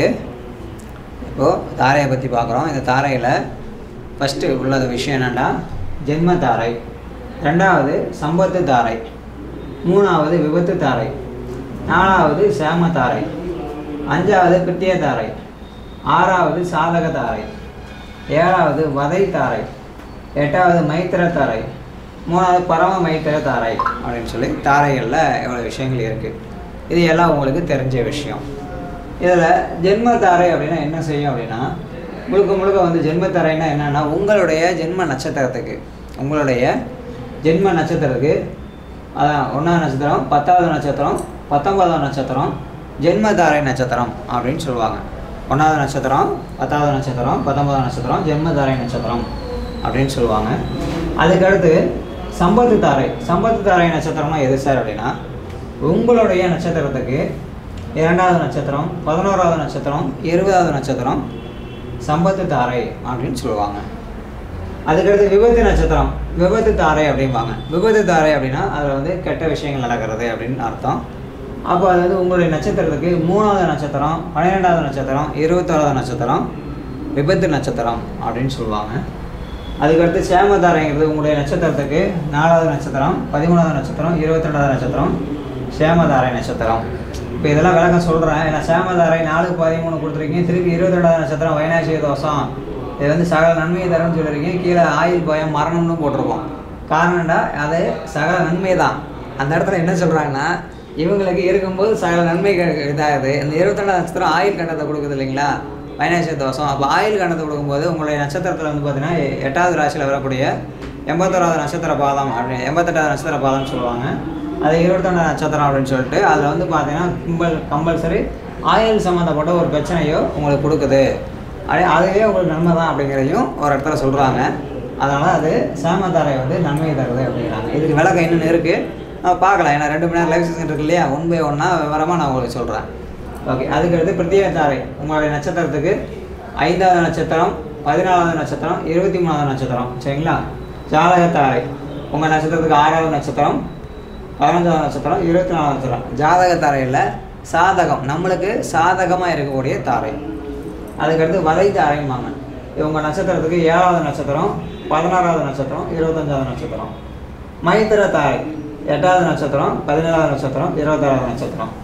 உங்களுக்கு இப்போது தாரையை பற்றி பார்க்குறோம் இந்த தாரையில் ஃபஸ்ட்டு உள்ளது விஷயம் என்னென்னா ஜென்ம தாரை ரெண்டாவது சம்பத்து தாரை மூணாவது விபத்து தாரை நாலாவது சேம தாரை அஞ்சாவது பிட்டிய தாரை ஆறாவது சாதக தாரை ஏழாவது வதை தாரை எட்டாவது மைத்திர தாரை மூணாவது பரம மைத்திர தாரை அப்படின்னு சொல்லி தாரைகளில் எவ்வளோ விஷயங்கள் இருக்குது இது எல்லாம் உங்களுக்கு தெரிஞ்ச விஷயம் இதில் ஜென்ம தாரை அப்படின்னா என்ன செய்யும் அப்படின்னா முழுக்க முழுக்க வந்து ஜென்ம தாரைன்னா என்னென்னா உங்களுடைய ஜென்ம நட்சத்திரத்துக்கு உங்களுடைய ஜென்ம நட்சத்திரத்துக்கு அதான் ஒன்றாவது நட்சத்திரம் பத்தாவது நட்சத்திரம் பத்தொன்பதாவது நட்சத்திரம் ஜென்மதாரை நட்சத்திரம் அப்படின்னு சொல்லுவாங்க ஒன்றாவது நட்சத்திரம் பத்தாவது நட்சத்திரம் பத்தொன்பதாவது நட்சத்திரம் ஜென்மதாரை நட்சத்திரம் அப்படின்னு சொல்லுவாங்க அதுக்கடுத்து சம்பத்து தாரை சம்பத்து தாரை நட்சத்திரம்னா எது சார் அப்படின்னா உங்களுடைய நட்சத்திரத்துக்கு இரண்டாவது நட்சத்திரம் பதினோராவது நட்சத்திரம் இருபதாவது நட்சத்திரம் சம்பத்து தாரை அப்படின்னு சொல்லுவாங்க அதுக்கடுத்து விபத்து நட்சத்திரம் விபத்து தாரை அப்படிம்பாங்க விபத்து தாரை அப்படின்னா அதில் வந்து கெட்ட விஷயங்கள் நடக்கிறது அப்படின்னு அர்த்தம் அப்போ அது வந்து உங்களுடைய நட்சத்திரத்துக்கு மூணாவது நட்சத்திரம் பன்னிரெண்டாவது நட்சத்திரம் இருபத்தோராவது நட்சத்திரம் விபத்து நட்சத்திரம் அப்படின்னு சொல்லுவாங்க அதுக்கடுத்து சேமதாரைங்கிறது உங்களுடைய நட்சத்திரத்துக்கு நாலாவது நட்சத்திரம் பதிமூணாவது நட்சத்திரம் இருபத்தி ரெண்டாவது நட்சத்திரம் சேமதாரை நட்சத்திரம் இப்போ இதெல்லாம் விளக்கம் சொல்கிறேன் ஏன்னா சேமதாரை நாலு பதிமூணு கொடுத்துருக்கீங்க திருப்பி இருபத்தி ரெண்டாவது நட்சத்திரம் வைனாசிய தோஷம் இது வந்து சகல நன்மையை தரும்னு சொல்லியிருக்கீங்க கீழே ஆயுள் பயம் மரணம்னு போட்டிருக்கோம் காரணம்டா அது சகல நன்மை தான் அந்த இடத்துல என்ன சொல்கிறாங்கன்னா இவங்களுக்கு இருக்கும்போது சகல நன்மை க- இதாகுது இந்த இருபத்தெண்டாவது நட்சத்திரம் ஆயுள் கண்டத்தை கொடுக்குது இல்லைங்களா வைனாசிய தோஷம் அப்போ ஆயுள் கண்டத்தை கொடுக்கும்போது உங்களுடைய நட்சத்திரத்தில் வந்து பார்த்தீங்கன்னா எட்டாவது ராசியில் வரக்கூடிய எண்பத்தோராவது நட்சத்திர பாதம் அப்படி எண்பத்தெட்டாவது நட்சத்திர பாதம்னு சொல்லுவாங்க அது இருபத்தொண்டாவது நட்சத்திரம் அப்படின்னு சொல்லிட்டு அதில் வந்து பார்த்தீங்கன்னா கம்பல் கம்பல்சரி ஆயுள் சம்மந்தப்பட்ட ஒரு பிரச்சனையோ உங்களுக்கு கொடுக்குது அப்படியே அதுவே உங்களுக்கு நன்மை தான் அப்படிங்கிறதையும் ஒரு இடத்துல சொல்கிறாங்க அதனால் அது சேமத்தாரை வந்து நன்மையை தருது அப்படிங்கிறாங்க இதுக்கு விளக்கம் என்னென்னு இருக்குது பார்க்கலாம் ஏன்னா ரெண்டு மணி நேரம் லைவ் செஷன் இருக்கு இல்லையா ஒன் பை ஒன்னாக விவரமாக நான் உங்களுக்கு சொல்கிறேன் ஓகே அதுக்கடுத்து பிரத்யேக தாரை உங்களுடைய நட்சத்திரத்துக்கு ஐந்தாவது நட்சத்திரம் பதினாலாவது நட்சத்திரம் இருபத்தி மூணாவது நட்சத்திரம் சரிங்களா ஜாதக தாரை உங்கள் நட்சத்திரத்துக்கு ஆறாவது நட்சத்திரம் பதினஞ்சாவது நட்சத்திரம் இருபத்தி நாலாவது நட்சத்திரம் ஜாதக தாரையில் சாதகம் நம்மளுக்கு சாதகமாக இருக்கக்கூடிய தாரை அதுக்கடுத்து வதை தாரைம்பாங்க இது உங்கள் நட்சத்திரத்துக்கு ஏழாவது நட்சத்திரம் பதினாறாவது நட்சத்திரம் இருபத்தஞ்சாவது நட்சத்திரம் மைத்திர தாரை எட்டாவது நட்சத்திரம் பதினேழாவது நட்சத்திரம் இருபத்தாறாவது நட்சத்திரம்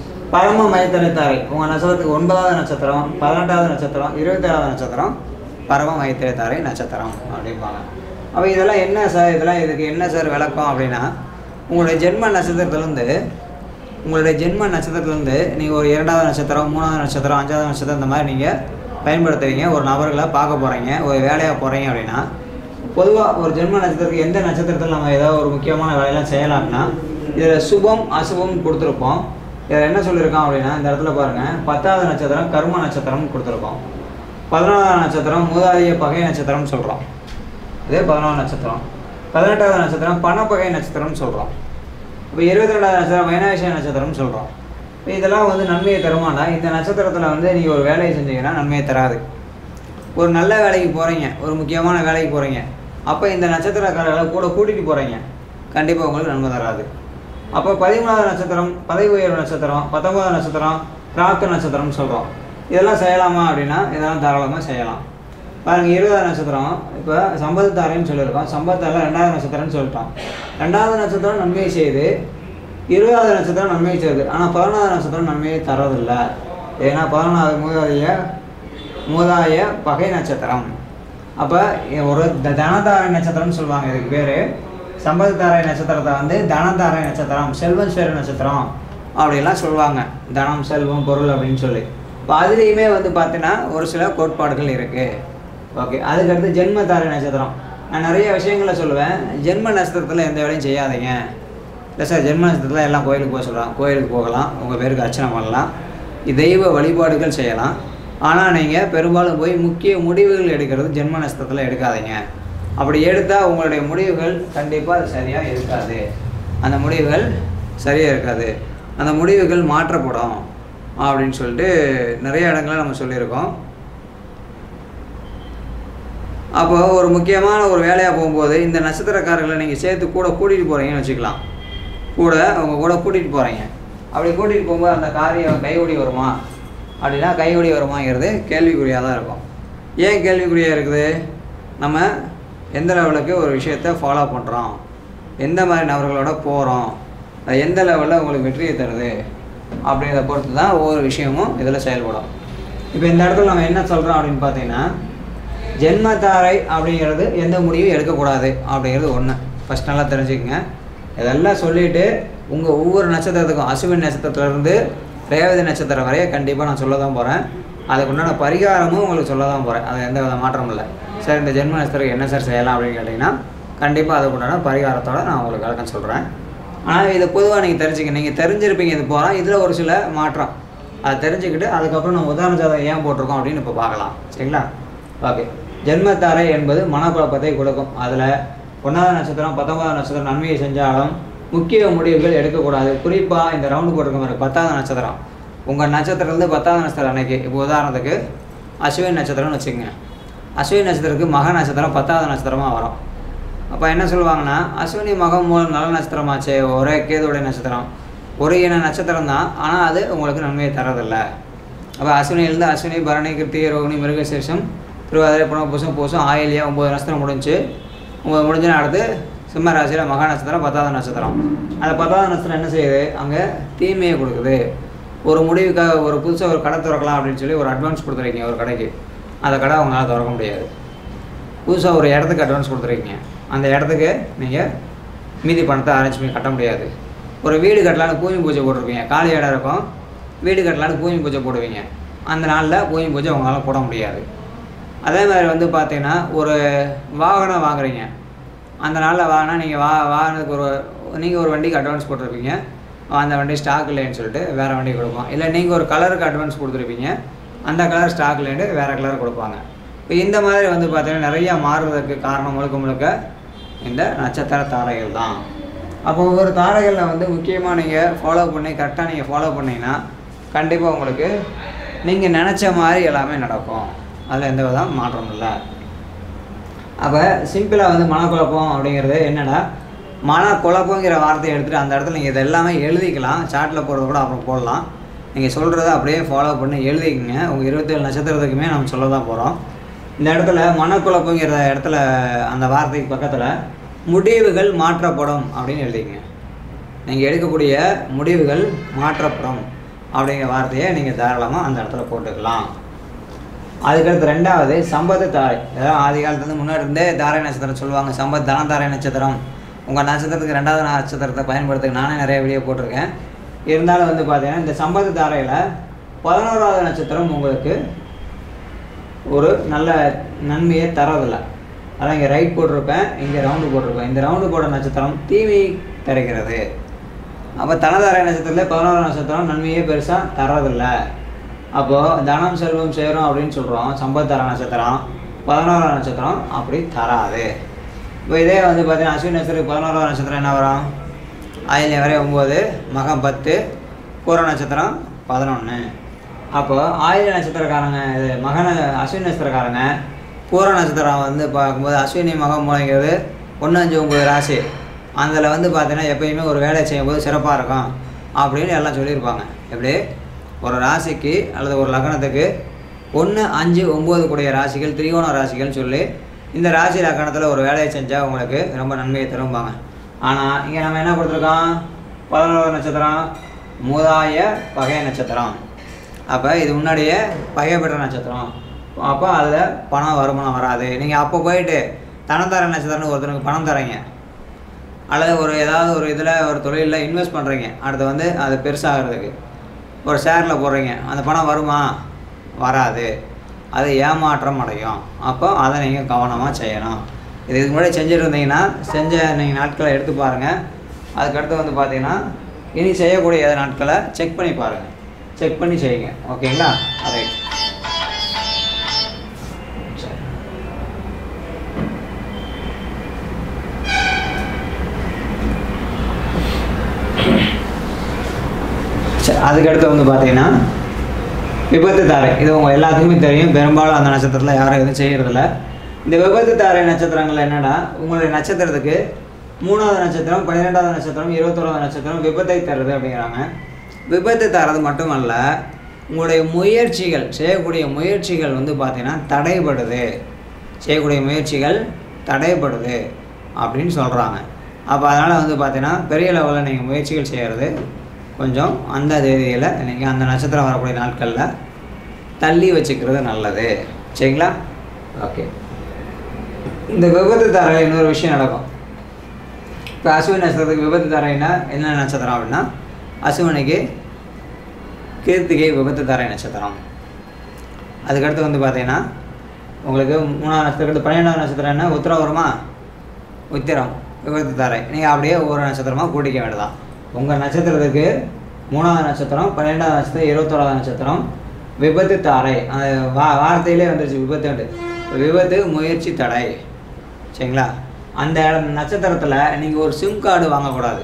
பரம மைத்திர தாரை உங்கள் நட்சத்திரத்துக்கு ஒன்பதாவது நட்சத்திரம் பதினெட்டாவது நட்சத்திரம் இருபத்தேழாவது நட்சத்திரம் பரம மைத்திர தாரை நட்சத்திரம் அப்படிம்பாங்க அப்போ இதெல்லாம் என்ன சார் இதெல்லாம் இதுக்கு என்ன சார் விளக்கம் அப்படின்னா உங்களுடைய ஜென்ம நட்சத்திரத்துலேருந்து உங்களுடைய ஜென்ம நட்சத்திரத்துலேருந்து நீங்கள் ஒரு இரண்டாவது நட்சத்திரம் மூணாவது நட்சத்திரம் அஞ்சாவது நட்சத்திரம் இந்த மாதிரி நீங்கள் பயன்படுத்துறீங்க ஒரு நபர்களை பார்க்க போகிறீங்க ஒரு வேலையாக போகிறீங்க அப்படின்னா பொதுவாக ஒரு ஜென்ம நட்சத்திரத்துக்கு எந்த நட்சத்திரத்தில் நம்ம ஏதாவது ஒரு முக்கியமான வேலையெல்லாம் செய்யலாம்னா இதில் சுபம் அசுபம் கொடுத்துருப்போம் இதில் என்ன சொல்லியிருக்கோம் அப்படின்னா இந்த இடத்துல பாருங்கள் பத்தாவது நட்சத்திரம் கர்ம நட்சத்திரம்னு கொடுத்துருக்கோம் பதினொன்றாவது நட்சத்திரம் மூதாதிய பகை நட்சத்திரம்னு சொல்கிறோம் இதே பதினொன்று நட்சத்திரம் பதினெட்டாவது நட்சத்திரம் பணப்பகை நட்சத்திரம்னு சொல்கிறோம் இப்போ இருபத்தி ரெண்டாவது நட்சத்திரம் வைனாசிய நட்சத்திரம்னு சொல்கிறோம் இப்போ இதெல்லாம் வந்து நன்மையை தருமானா இந்த நட்சத்திரத்தில் வந்து நீங்கள் ஒரு வேலையை செஞ்சீங்கன்னா நன்மையை தராது ஒரு நல்ல வேலைக்கு போகிறீங்க ஒரு முக்கியமான வேலைக்கு போகிறீங்க அப்போ இந்த நட்சத்திரக்காரர்களை கூட கூட்டிகிட்டு போகிறீங்க கண்டிப்பாக உங்களுக்கு நன்மை தராது அப்போ பதிமூணாவது நட்சத்திரம் பதவி உயர்வு நட்சத்திரம் பத்தொன்பதாவது நட்சத்திரம் பிராப்த நட்சத்திரம்னு சொல்கிறோம் இதெல்லாம் செய்யலாமா அப்படின்னா இதெல்லாம் தாராளமாக செய்யலாம் பாருங்க இருபதாவது நட்சத்திரம் இப்போ சம்பத்தாரைன்னு சொல்லியிருக்கோம் சம்பத்தாரில் ரெண்டாவது நட்சத்திரம்னு சொல்லிட்டோம் ரெண்டாவது நட்சத்திரம் நன்மை செய்யுது இருபதாவது நட்சத்திரம் நன்மை செய்யுது ஆனால் பதினொன்றாவது நட்சத்திரம் நன்மையை தரதில்லை ஏன்னா பதினொன்றாவது மூதாதிய மூதாய பகை நட்சத்திரம் அப்போ ஒரு த- தனதாரை நட்சத்திரம்னு சொல்லுவாங்க இதுக்கு பேர் சம்பதத்தாரை நட்சத்திரத்தை வந்து தனதாரை நட்சத்திரம் செல்வம் சேர நட்சத்திரம் அப்படிலாம் சொல்லுவாங்க தனம் செல்வம் பொருள் அப்படின்னு சொல்லி இப்போ அதுலேயுமே வந்து பார்த்தீங்கன்னா ஒரு சில கோட்பாடுகள் இருக்குது ஓகே அதுக்கடுத்து ஜென்மதாரை நட்சத்திரம் நான் நிறைய விஷயங்களை சொல்லுவேன் ஜென்ம நட்சத்திரத்தில் எந்த வேலையும் செய்யாதீங்க இல்லை சார் ஜென்ம நட்சத்திரத்தில் எல்லாம் கோயிலுக்கு போக சொல்கிறாங்க கோயிலுக்கு போகலாம் உங்கள் பேருக்கு அர்ச்சனை பண்ணலாம் தெய்வ வழிபாடுகள் செய்யலாம் ஆனால் நீங்கள் பெரும்பாலும் போய் முக்கிய முடிவுகள் எடுக்கிறது ஜென்ம நட்சத்திரத்தில் எடுக்காதீங்க அப்படி எடுத்தால் உங்களுடைய முடிவுகள் கண்டிப்பாக அது சரியாக இருக்காது அந்த முடிவுகள் சரியாக இருக்காது அந்த முடிவுகள் மாற்றப்படும் அப்படின்னு சொல்லிட்டு நிறைய இடங்களில் நம்ம சொல்லியிருக்கோம் அப்போ ஒரு முக்கியமான ஒரு வேலையாக போகும்போது இந்த நட்சத்திரக்காரர்களை நீங்கள் சேர்த்து கூட கூட்டிகிட்டு போகிறீங்கன்னு வச்சுக்கலாம் கூட அவங்க கூட கூட்டிகிட்டு போகிறீங்க அப்படி கூட்டிகிட்டு போகும்போது அந்த காரியம் கைகூடி வருமா அப்படின்னா கைகூடி வருமாங்கிறது கேள்விக்குறியாக தான் இருக்கும் ஏன் கேள்விக்குறியாக இருக்குது நம்ம எந்த லெவலுக்கு ஒரு விஷயத்தை ஃபாலோ பண்ணுறோம் எந்த மாதிரி நபர்களோட போகிறோம் அது எந்த லெவலில் உங்களுக்கு வெற்றியை தருது அப்படிங்கிறத பொறுத்து தான் ஒவ்வொரு விஷயமும் இதில் செயல்படும் இப்போ இந்த இடத்துல நம்ம என்ன சொல்கிறோம் அப்படின்னு பார்த்தீங்கன்னா ஜென்மத்தாரை அப்படிங்கிறது எந்த முடிவும் எடுக்கக்கூடாது அப்படிங்கிறது ஒன்று ஃபஸ்ட் நல்லா தெரிஞ்சுக்கங்க இதெல்லாம் சொல்லிவிட்டு உங்கள் ஒவ்வொரு நட்சத்திரத்துக்கும் அசுவின் நட்சத்திரத்துலேருந்து ரேவதி நட்சத்திரம் வரைய கண்டிப்பாக நான் சொல்ல தான் போகிறேன் அதுக்கு உண்டான பரிகாரமும் உங்களுக்கு சொல்ல தான் போகிறேன் அது எந்த வித மாற்றமும் இல்லை சார் இந்த ஜென்ம நட்சத்திரம் என்ன சார் செய்யலாம் அப்படின்னு கேட்டிங்கன்னா கண்டிப்பாக அதுக்கு உண்டான பரிகாரத்தோடு நான் உங்களுக்கு விளக்கம் சொல்கிறேன் ஆனால் இதை பொதுவாக நீங்கள் தெரிஞ்சுக்க நீங்கள் தெரிஞ்சிருப்பீங்க இது போகிறோம் இதில் ஒரு சில மாற்றம் அதை தெரிஞ்சுக்கிட்டு அதுக்கப்புறம் நம்ம உதாரண ஜாதகம் ஏன் போட்டிருக்கோம் அப்படின்னு இப்போ பார்க்கலாம் சரிங்களா ஓகே ஜென்மத்தாரை என்பது மனக்குழப்பத்தை கொடுக்கும் அதில் ஒன்றாவது நட்சத்திரம் பத்தொன்பதாம் நட்சத்திரம் நன்மையை செஞ்சாலும் முக்கிய முடிவுகள் எடுக்கக்கூடாது குறிப்பாக இந்த ரவுண்டு போட்டிருக்க மாதிரி பத்தாவது நட்சத்திரம் உங்கள் நட்சத்திரத்துலேருந்து பத்தாவது நட்சத்திரம் அன்னைக்கு இப்போ உதாரணத்துக்கு அஸ்வின் நட்சத்திரம்னு வச்சுக்கோங்க அஸ்வின் நட்சத்திரத்துக்கு மக நட்சத்திரம் பத்தாவது நட்சத்திரமாக வரும் அப்போ என்ன சொல்லுவாங்கன்னா அஸ்வினி மகம் மூலம் நல்ல நட்சத்திரமாச்சே ஒரே கேதுடைய நட்சத்திரம் ஒரு இன நட்சத்திரம் தான் ஆனால் அது உங்களுக்கு நன்மையை தரதில்ல அப்போ அஸ்வினியிலேருந்து அஸ்வினி பரணி கிருத்திகை ரோகிணி மிருகசேஷம் திருவாதிரை புனபூசம் பூசம் ஆயிலியா ஒம்பது நட்சத்திரம் முடிஞ்சு ஒம்பது முடிஞ்சுன்னா அடுத்து சிம்ம ராசியில் மகா நட்சத்திரம் பத்தாவது நட்சத்திரம் அந்த பத்தாவது நட்சத்திரம் என்ன செய்யுது அங்கே தீமையை கொடுக்குது ஒரு முடிவுக்காக ஒரு புதுசாக ஒரு கடை திறக்கலாம் அப்படின்னு சொல்லி ஒரு அட்வான்ஸ் கொடுத்துருக்கீங்க ஒரு கடைக்கு அந்த கடை அவங்களால திறக்க முடியாது புதுசாக ஒரு இடத்துக்கு அட்வான்ஸ் கொடுத்துருக்கீங்க அந்த இடத்துக்கு நீங்கள் மீதி பணத்தை அரேஞ்ச் பண்ணி கட்ட முடியாது ஒரு வீடு கட்டலான்னு பூமி பூஜை போட்டிருப்பீங்க காலி இடம் இருக்கும் வீடு கட்டலான்னு பூமி பூஜை போடுவீங்க அந்த நாளில் பூமி பூஜை உங்களால் போட முடியாது அதே மாதிரி வந்து பார்த்தீங்கன்னா ஒரு வாகனம் வாங்குறீங்க அந்த நாளில் வாங்கினா நீங்கள் வா வாகனத்துக்கு ஒரு நீங்கள் ஒரு வண்டிக்கு அட்வான்ஸ் போட்டிருப்பீங்க அந்த வண்டி ஸ்டாக் இல்லைன்னு சொல்லிட்டு வேறு வண்டி கொடுப்போம் இல்லை நீங்கள் ஒரு கலருக்கு அட்வான்ஸ் கொடுத்துருப்பீங்க அந்த கலர் ஸ்டாக் இல்லைன்னு வேறு கலர் கொடுப்பாங்க இப்போ இந்த மாதிரி வந்து பார்த்தீங்கன்னா நிறையா மாறுறதுக்கு காரணம் முழுக்க முழுக்க இந்த நட்சத்திர தாரைகள் தான் அப்போ ஒவ்வொரு தாரைகளில் வந்து முக்கியமாக நீங்கள் ஃபாலோ பண்ணி கரெக்டாக நீங்கள் ஃபாலோ பண்ணீங்கன்னா கண்டிப்பாக உங்களுக்கு நீங்கள் நினச்ச மாதிரி எல்லாமே நடக்கும் அதில் எந்த வித மாற்றம் இல்லை அப்போ சிம்பிளாக வந்து மனக்குழப்பம் அப்படிங்கிறது என்னடா மனக்குழப்பங்கிற வார்த்தையை எடுத்துகிட்டு அந்த இடத்துல நீங்கள் இது எல்லாமே எழுதிக்கலாம் சாட்டில் போடுறது கூட அப்புறம் போடலாம் நீங்கள் சொல்கிறத அப்படியே ஃபாலோ பண்ணி எழுதிக்கங்க உங்கள் இருபத்தேழு நட்சத்திரத்துக்குமே நம்ம சொல்ல தான் போகிறோம் இந்த இடத்துல மனக்குழப்பங்கிற இடத்துல அந்த வார்த்தைக்கு பக்கத்தில் முடிவுகள் மாற்றப்படும் அப்படின்னு எழுதிக்கங்க நீங்கள் எடுக்கக்கூடிய முடிவுகள் மாற்றப்படும் அப்படிங்கிற வார்த்தையை நீங்கள் தாராளமாக அந்த இடத்துல போட்டுக்கலாம் அதுக்கடுத்து ரெண்டாவது சம்பத்து தாரை அதாவது ஆதி காலத்துலேருந்து முன்னாடி இருந்தே தாரை நட்சத்திரம் சொல்லுவாங்க சம்பத் தன தாரை நட்சத்திரம் உங்கள் நட்சத்திரத்துக்கு ரெண்டாவது நட்சத்திரத்தை பயன்படுத்த நானே நிறைய வீடியோ போட்டிருக்கேன் இருந்தாலும் வந்து பார்த்தீங்கன்னா இந்த சம்பத்து தாரையில் பதினோராவது நட்சத்திரம் உங்களுக்கு ஒரு நல்ல நன்மையை தரதில்லை அதான் இங்கே ரைட் போட்டிருப்பேன் இங்கே ரவுண்டு போட்டிருப்பேன் இந்த ரவுண்டு போட நட்சத்திரம் தீமை தருகிறது அப்போ தனதார நட்சத்திரத்தில் பதினோரு நட்சத்திரம் நன்மையே பெருசாக தரதில்லை அப்போது தனம் செல்வம் சேரும் அப்படின்னு சொல்கிறோம் சம்பத்தர நட்சத்திரம் பதினோராம் நட்சத்திரம் அப்படி தராது இப்போ இதே வந்து பார்த்தீங்கன்னா அஸ்வினி நட்சத்திரம் பதினோராம் நட்சத்திரம் என்ன வரும் ஆயிரம் வரை ஒம்பது மகம் பத்து பூர நட்சத்திரம் பதினொன்று அப்போது ஆயிரம் நட்சத்திரக்காரங்க இது மகன அஸ்வினி நட்சத்திரக்காரங்க பூர நட்சத்திரம் வந்து பார்க்கும்போது அஸ்வினி மகம் மூலங்கிறது ஒன்று அஞ்சு ஒம்பது ராசி அதில் வந்து பார்த்தீங்கன்னா எப்பயுமே ஒரு வேலை செய்யும்போது சிறப்பாக இருக்கும் அப்படின்னு எல்லாம் சொல்லியிருப்பாங்க எப்படி ஒரு ராசிக்கு அல்லது ஒரு லக்னத்துக்கு ஒன்று அஞ்சு ஒம்பது கூடிய ராசிகள் திரிகோண ராசிகள்னு சொல்லி இந்த ராசி லக்கணத்தில் ஒரு வேலையை செஞ்சால் உங்களுக்கு ரொம்ப நன்மையை தரும்பாங்க ஆனால் இங்கே நம்ம என்ன கொடுத்துருக்கோம் பதினோரு நட்சத்திரம் மூதாய பகை நட்சத்திரம் அப்போ இது முன்னாடியே பகை பெற்ற நட்சத்திரம் அப்போ அதில் பணம் வருமானம் வராது நீங்கள் அப்போ போயிட்டு தனம் தர நட்சத்திரம்னு ஒருத்தருக்கு பணம் தரீங்க அல்லது ஒரு ஏதாவது ஒரு இதில் ஒரு தொழிலில் இன்வெஸ்ட் பண்ணுறீங்க அடுத்து வந்து அது பெருசாகிறதுக்கு ஒரு ஷேரில் போடுறீங்க அந்த பணம் வருமா வராது அது ஏமாற்றம் அடையும் அப்போ அதை நீங்கள் கவனமாக செய்யணும் இது இதுக்கு முன்னாடி செஞ்சுட்டு இருந்தீங்கன்னா செஞ்ச நீங்கள் நாட்களை எடுத்து பாருங்கள் அதுக்கடுத்து வந்து பார்த்தீங்கன்னா இனி செய்யக்கூடிய நாட்களை செக் பண்ணி பாருங்கள் செக் பண்ணி செய்யுங்க ஓகேங்களா ரைட் சரி சரி அதுக்கடுத்து வந்து பார்த்தீங்கன்னா விபத்து தாரை இது உங்கள் எல்லாத்துக்குமே தெரியும் பெரும்பாலும் அந்த நட்சத்திரத்தில் யாரும் எதுவும் செய்கிறதில்ல இந்த விபத்து தாரை நட்சத்திரங்கள் என்னென்னா உங்களுடைய நட்சத்திரத்துக்கு மூணாவது நட்சத்திரம் பன்னிரெண்டாவது நட்சத்திரம் இருபத்தோராவது நட்சத்திரம் விபத்தை தருது அப்படிங்கிறாங்க விபத்து தரது மட்டுமல்ல உங்களுடைய முயற்சிகள் செய்யக்கூடிய முயற்சிகள் வந்து பார்த்தீங்கன்னா தடைபடுது செய்யக்கூடிய முயற்சிகள் தடைபடுது அப்படின்னு சொல்கிறாங்க அப்போ அதனால் வந்து பார்த்தீங்கன்னா பெரிய லெவலில் நீங்கள் முயற்சிகள் செய்கிறது கொஞ்சம் அந்த தேதியில் நீங்கள் அந்த நட்சத்திரம் வரக்கூடிய நாட்களில் தள்ளி வச்சுக்கிறது நல்லது சரிங்களா ஓகே இந்த விபத்து தர இன்னொரு விஷயம் நடக்கும் இப்போ அசுவின் நட்சத்திரத்துக்கு விபத்து தரைன்னா என்ன நட்சத்திரம் அப்படின்னா அசுவனுக்கு கீர்த்திகை விபத்து தரை நட்சத்திரம் அதுக்கடுத்து வந்து பார்த்தீங்கன்னா உங்களுக்கு மூணாவது நட்சத்திரத்து பன்னிரெண்டாவது நட்சத்திரம் என்ன உத்திரம் வருமா உத்திரம் விபத்து தரை நீங்கள் அப்படியே ஒவ்வொரு நட்சத்திரமாக கூட்டிக்க வேண்டியதான் உங்கள் நட்சத்திரத்துக்கு மூணாவது நட்சத்திரம் பன்னிரெண்டாவது நட்சத்திரம் இருபத்தோராவது நட்சத்திரம் விபத்து தாரை அந்த வா வார்த்தையிலே வந்துருச்சு விபத்து விபத்து முயற்சி தடை சரிங்களா அந்த நட்சத்திரத்தில் நீங்கள் ஒரு சிம் கார்டு வாங்கக்கூடாது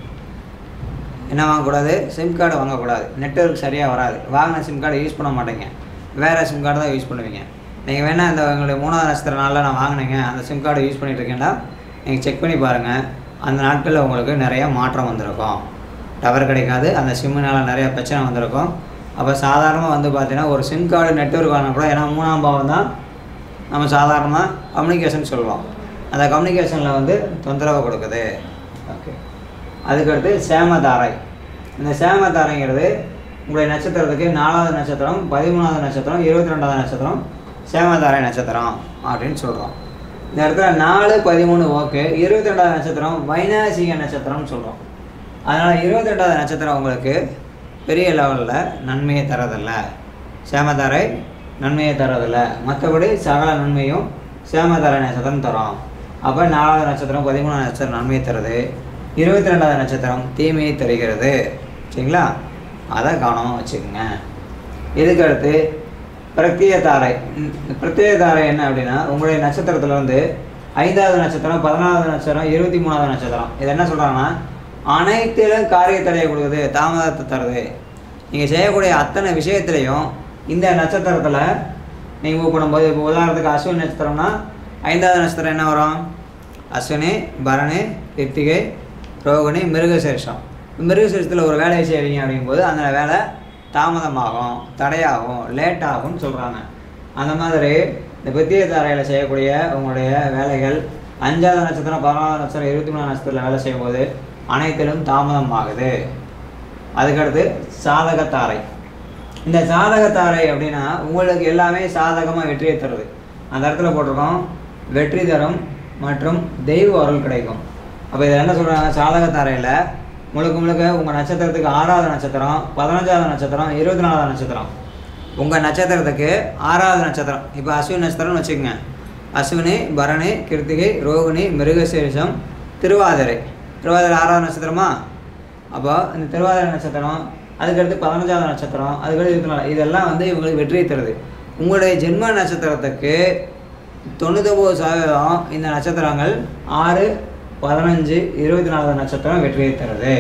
என்ன வாங்கக்கூடாது சிம் கார்டு வாங்கக்கூடாது நெட்ஒர்க் சரியாக வராது வாங்கின சிம் கார்டை யூஸ் பண்ண மாட்டீங்க வேறு சிம் கார்டு தான் யூஸ் பண்ணுவீங்க நீங்கள் வேணால் இந்த உங்களுடைய மூணாவது நட்சத்திர நாளில் நான் வாங்கினேங்க அந்த சிம் கார்டு யூஸ் பண்ணிட்டு இருக்கேன்டா நீங்கள் செக் பண்ணி பாருங்கள் அந்த நாட்களில் உங்களுக்கு நிறைய மாற்றம் வந்திருக்கும் டவர் கிடைக்காது அந்த சிம்முனால் நிறைய பிரச்சனை வந்திருக்கும் அப்போ சாதாரணமாக வந்து பார்த்தீங்கன்னா ஒரு சிம் கார்டு நெட்ஒர்க் வாங்கினா கூட ஏன்னா மூணாம் பாவம் தான் நம்ம சாதாரணமாக கம்யூனிகேஷன் சொல்லுவோம் அந்த கம்யூனிகேஷனில் வந்து தொந்தரவு கொடுக்குது ஓகே அதுக்கடுத்து சேமதாரை இந்த சேமதாரைங்கிறது உங்களுடைய நட்சத்திரத்துக்கு நாலாவது நட்சத்திரம் பதிமூணாவது நட்சத்திரம் இருபத்தி ரெண்டாவது நட்சத்திரம் சேமதாரை நட்சத்திரம் அப்படின்னு சொல்கிறோம் இந்த இடத்துல நாலு பதிமூணு ஓகே இருபத்தி ரெண்டாவது நட்சத்திரம் வைநாசிக நட்சத்திரம்னு சொல்கிறோம் அதனால் இருபத்தி ரெண்டாவது நட்சத்திரம் உங்களுக்கு பெரிய லெவலில் நன்மையை தரதில்ல சேமதாரை நன்மையை தரதில்ல மற்றபடி சகல நன்மையும் சேமதாரை நட்சத்திரம் தரும் அப்போ நாலாவது நட்சத்திரம் பதிமூணாவது நட்சத்திரம் நன்மையை தருது இருபத்தி ரெண்டாவது நட்சத்திரம் தீமையை தருகிறது சரிங்களா அதை கவனமாக வச்சுக்கோங்க இதுக்கடுத்து பிரத்யேக தாரை இந்த பிரத்யேக தாரை என்ன அப்படின்னா உங்களுடைய நட்சத்திரத்தில் வந்து ஐந்தாவது நட்சத்திரம் பதினாலாவது நட்சத்திரம் இருபத்தி மூணாவது நட்சத்திரம் இது என்ன சொல்கிறாங்கன்னா அனைத்திலும் காரிய தடையை கொடுக்குது தாமதத்தை தருது நீங்கள் செய்யக்கூடிய அத்தனை விஷயத்துலையும் இந்த நட்சத்திரத்தில் நீங்கள் மூவ் பண்ணும்போது இப்போ உதாரணத்துக்கு அஸ்வினி நட்சத்திரம்னா ஐந்தாவது நட்சத்திரம் என்ன வரும் அஸ்வினி பரணி கிருத்திகை ரோகிணி மிருகசேஷம் மிருகசேஷத்தில் ஒரு வேலையை செய்கிறீங்க அப்படிங்கும்போது அந்த வேலை தாமதமாகும் தடையாகும் லேட் ஆகும்னு சொல்கிறாங்க அந்த மாதிரி இந்த பெத்திய தாரையில் செய்யக்கூடிய உங்களுடைய வேலைகள் அஞ்சாவது நட்சத்திரம் பதினாலாவது நட்சத்திரம் இருபத்தி மூணாவது நட்சத்திரத்தில் வேலை செய்யும்போது அனைத்திலும் தாமதம் ஆகுது அதுக்கடுத்து சாதகத்தாரை இந்த சாதகத்தாரை அப்படின்னா உங்களுக்கு எல்லாமே சாதகமாக வெற்றியை தருது அந்த இடத்துல போட்டிருக்கோம் வெற்றி தரும் மற்றும் தெய்வ அருள் கிடைக்கும் அப்போ இதில் என்ன சொல்கிறாங்க சாதகத்தாரையில் முழுக்க முழுக்க உங்கள் நட்சத்திரத்துக்கு ஆறாவது நட்சத்திரம் பதினஞ்சாவது நட்சத்திரம் இருபத்தி நாலாவது நட்சத்திரம் உங்கள் நட்சத்திரத்துக்கு ஆறாவது நட்சத்திரம் இப்போ அஸ்வினி நட்சத்திரம்னு வச்சுக்கோங்க அஸ்வினி பரணி கிருத்திகை ரோகிணி மிருகசீரிஷம் திருவாதிரை திருவாதிரை ஆறாவது நட்சத்திரமா அப்போ இந்த திருவாதிரை நட்சத்திரம் அதுக்கடுத்து பதினஞ்சாவது நட்சத்திரம் அதுக்கடுத்து இருபத்தி நாலு இதெல்லாம் வந்து இவங்களுக்கு வெற்றியை தருது உங்களுடைய ஜென்ம நட்சத்திரத்துக்கு தொண்ணூத்தொம்பது சதவீதம் இந்த நட்சத்திரங்கள் ஆறு பதினஞ்சு இருபத்தி நாலாவது நட்சத்திரம் வெற்றியை தருது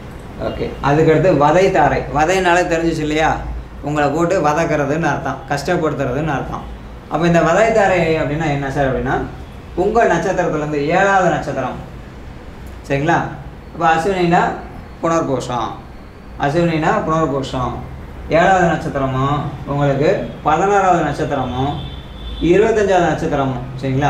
ஓகே அதுக்கடுத்து வதை தாரை வதைனாலே தெரிஞ்சிச்சு இல்லையா உங்களை போட்டு வதக்கிறதுன்னு அர்த்தம் கஷ்டப்படுத்துறதுன்னு அர்த்தம் அப்போ இந்த வதை தாரை அப்படின்னா என்ன சார் அப்படின்னா உங்கள் நட்சத்திரத்துலேருந்து ஏழாவது நட்சத்திரம் சரிங்களா இப்போ அஸ்வினினா புனர்பூஷம் அஸ்வினினா புனர்பூஷம் ஏழாவது நட்சத்திரமும் உங்களுக்கு பதினாறாவது நட்சத்திரமும் இருபத்தஞ்சாவது நட்சத்திரமும் சரிங்களா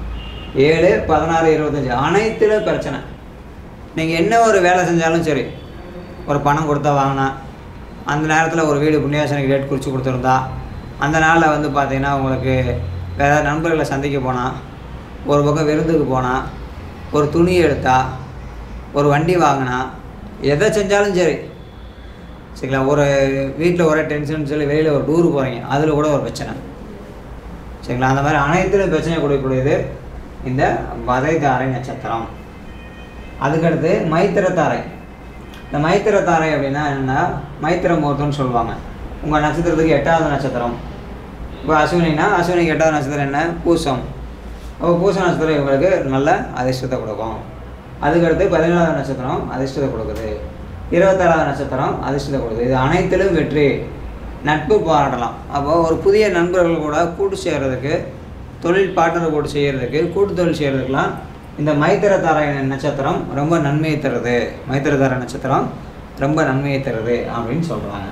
ஏழு பதினாறு இருபத்தஞ்சி அனைத்திலும் பிரச்சனை நீங்கள் என்ன ஒரு வேலை செஞ்சாலும் சரி ஒரு பணம் கொடுத்தா வாங்கினா அந்த நேரத்தில் ஒரு வீடு புண்ணியாசனுக்கு ரேட் குறித்து கொடுத்துருந்தா அந்த நாளில் வந்து பார்த்தீங்கன்னா உங்களுக்கு வேறு ஏதாவது நண்பர்களை சந்திக்க போனால் ஒரு பக்கம் விருந்துக்கு போனால் ஒரு துணி எடுத்தா ஒரு வண்டி வாங்கினா எதை செஞ்சாலும் சரி சரிங்களா ஒரு வீட்டில் ஒரே டென்ஷன் சொல்லி வெளியில் ஒரு டூர் போகிறீங்க அதில் கூட ஒரு பிரச்சனை சரிங்களா அந்த மாதிரி அனைத்திலும் பிரச்சனை கொடுக்கக்கூடியது இந்த வதைதாரை நட்சத்திரம் அதுக்கடுத்து மைத்திரத்தாரை இந்த மைத்திரத்தாரை அப்படின்னா என்னென்னா மைத்திர முகூர்த்தம்னு சொல்லுவாங்க உங்கள் நட்சத்திரத்துக்கு எட்டாவது நட்சத்திரம் இப்போ அஸ்வினினா அஸ்வினிக்கு எட்டாவது நட்சத்திரம் என்ன பூசம் அப்போ பூச நட்சத்திரம் இவங்களுக்கு நல்ல அதிர்ஷ்டத்தை கொடுக்கும் அதுக்கடுத்து பதினேழாவது நட்சத்திரம் அதிர்ஷ்டத்தை கொடுக்குது இருபத்தாறாவது நட்சத்திரம் அதிர்ஷ்டத்தை கொடுக்குது இது அனைத்திலும் வெற்றி நட்பு பாராட்டலாம் அப்போ ஒரு புதிய நண்பர்கள் கூட கூட்டு சேர்றதுக்கு தொழில் பார்ட்னர் கூட செய்கிறதுக்கு கூட்டு தொழில் செய்கிறதுக்கெலாம் இந்த மைத்திரத்தார நட்சத்திரம் ரொம்ப நன்மையை தருது மைத்திரத்தார நட்சத்திரம் ரொம்ப நன்மையை தருது அப்படின்னு சொல்கிறாங்க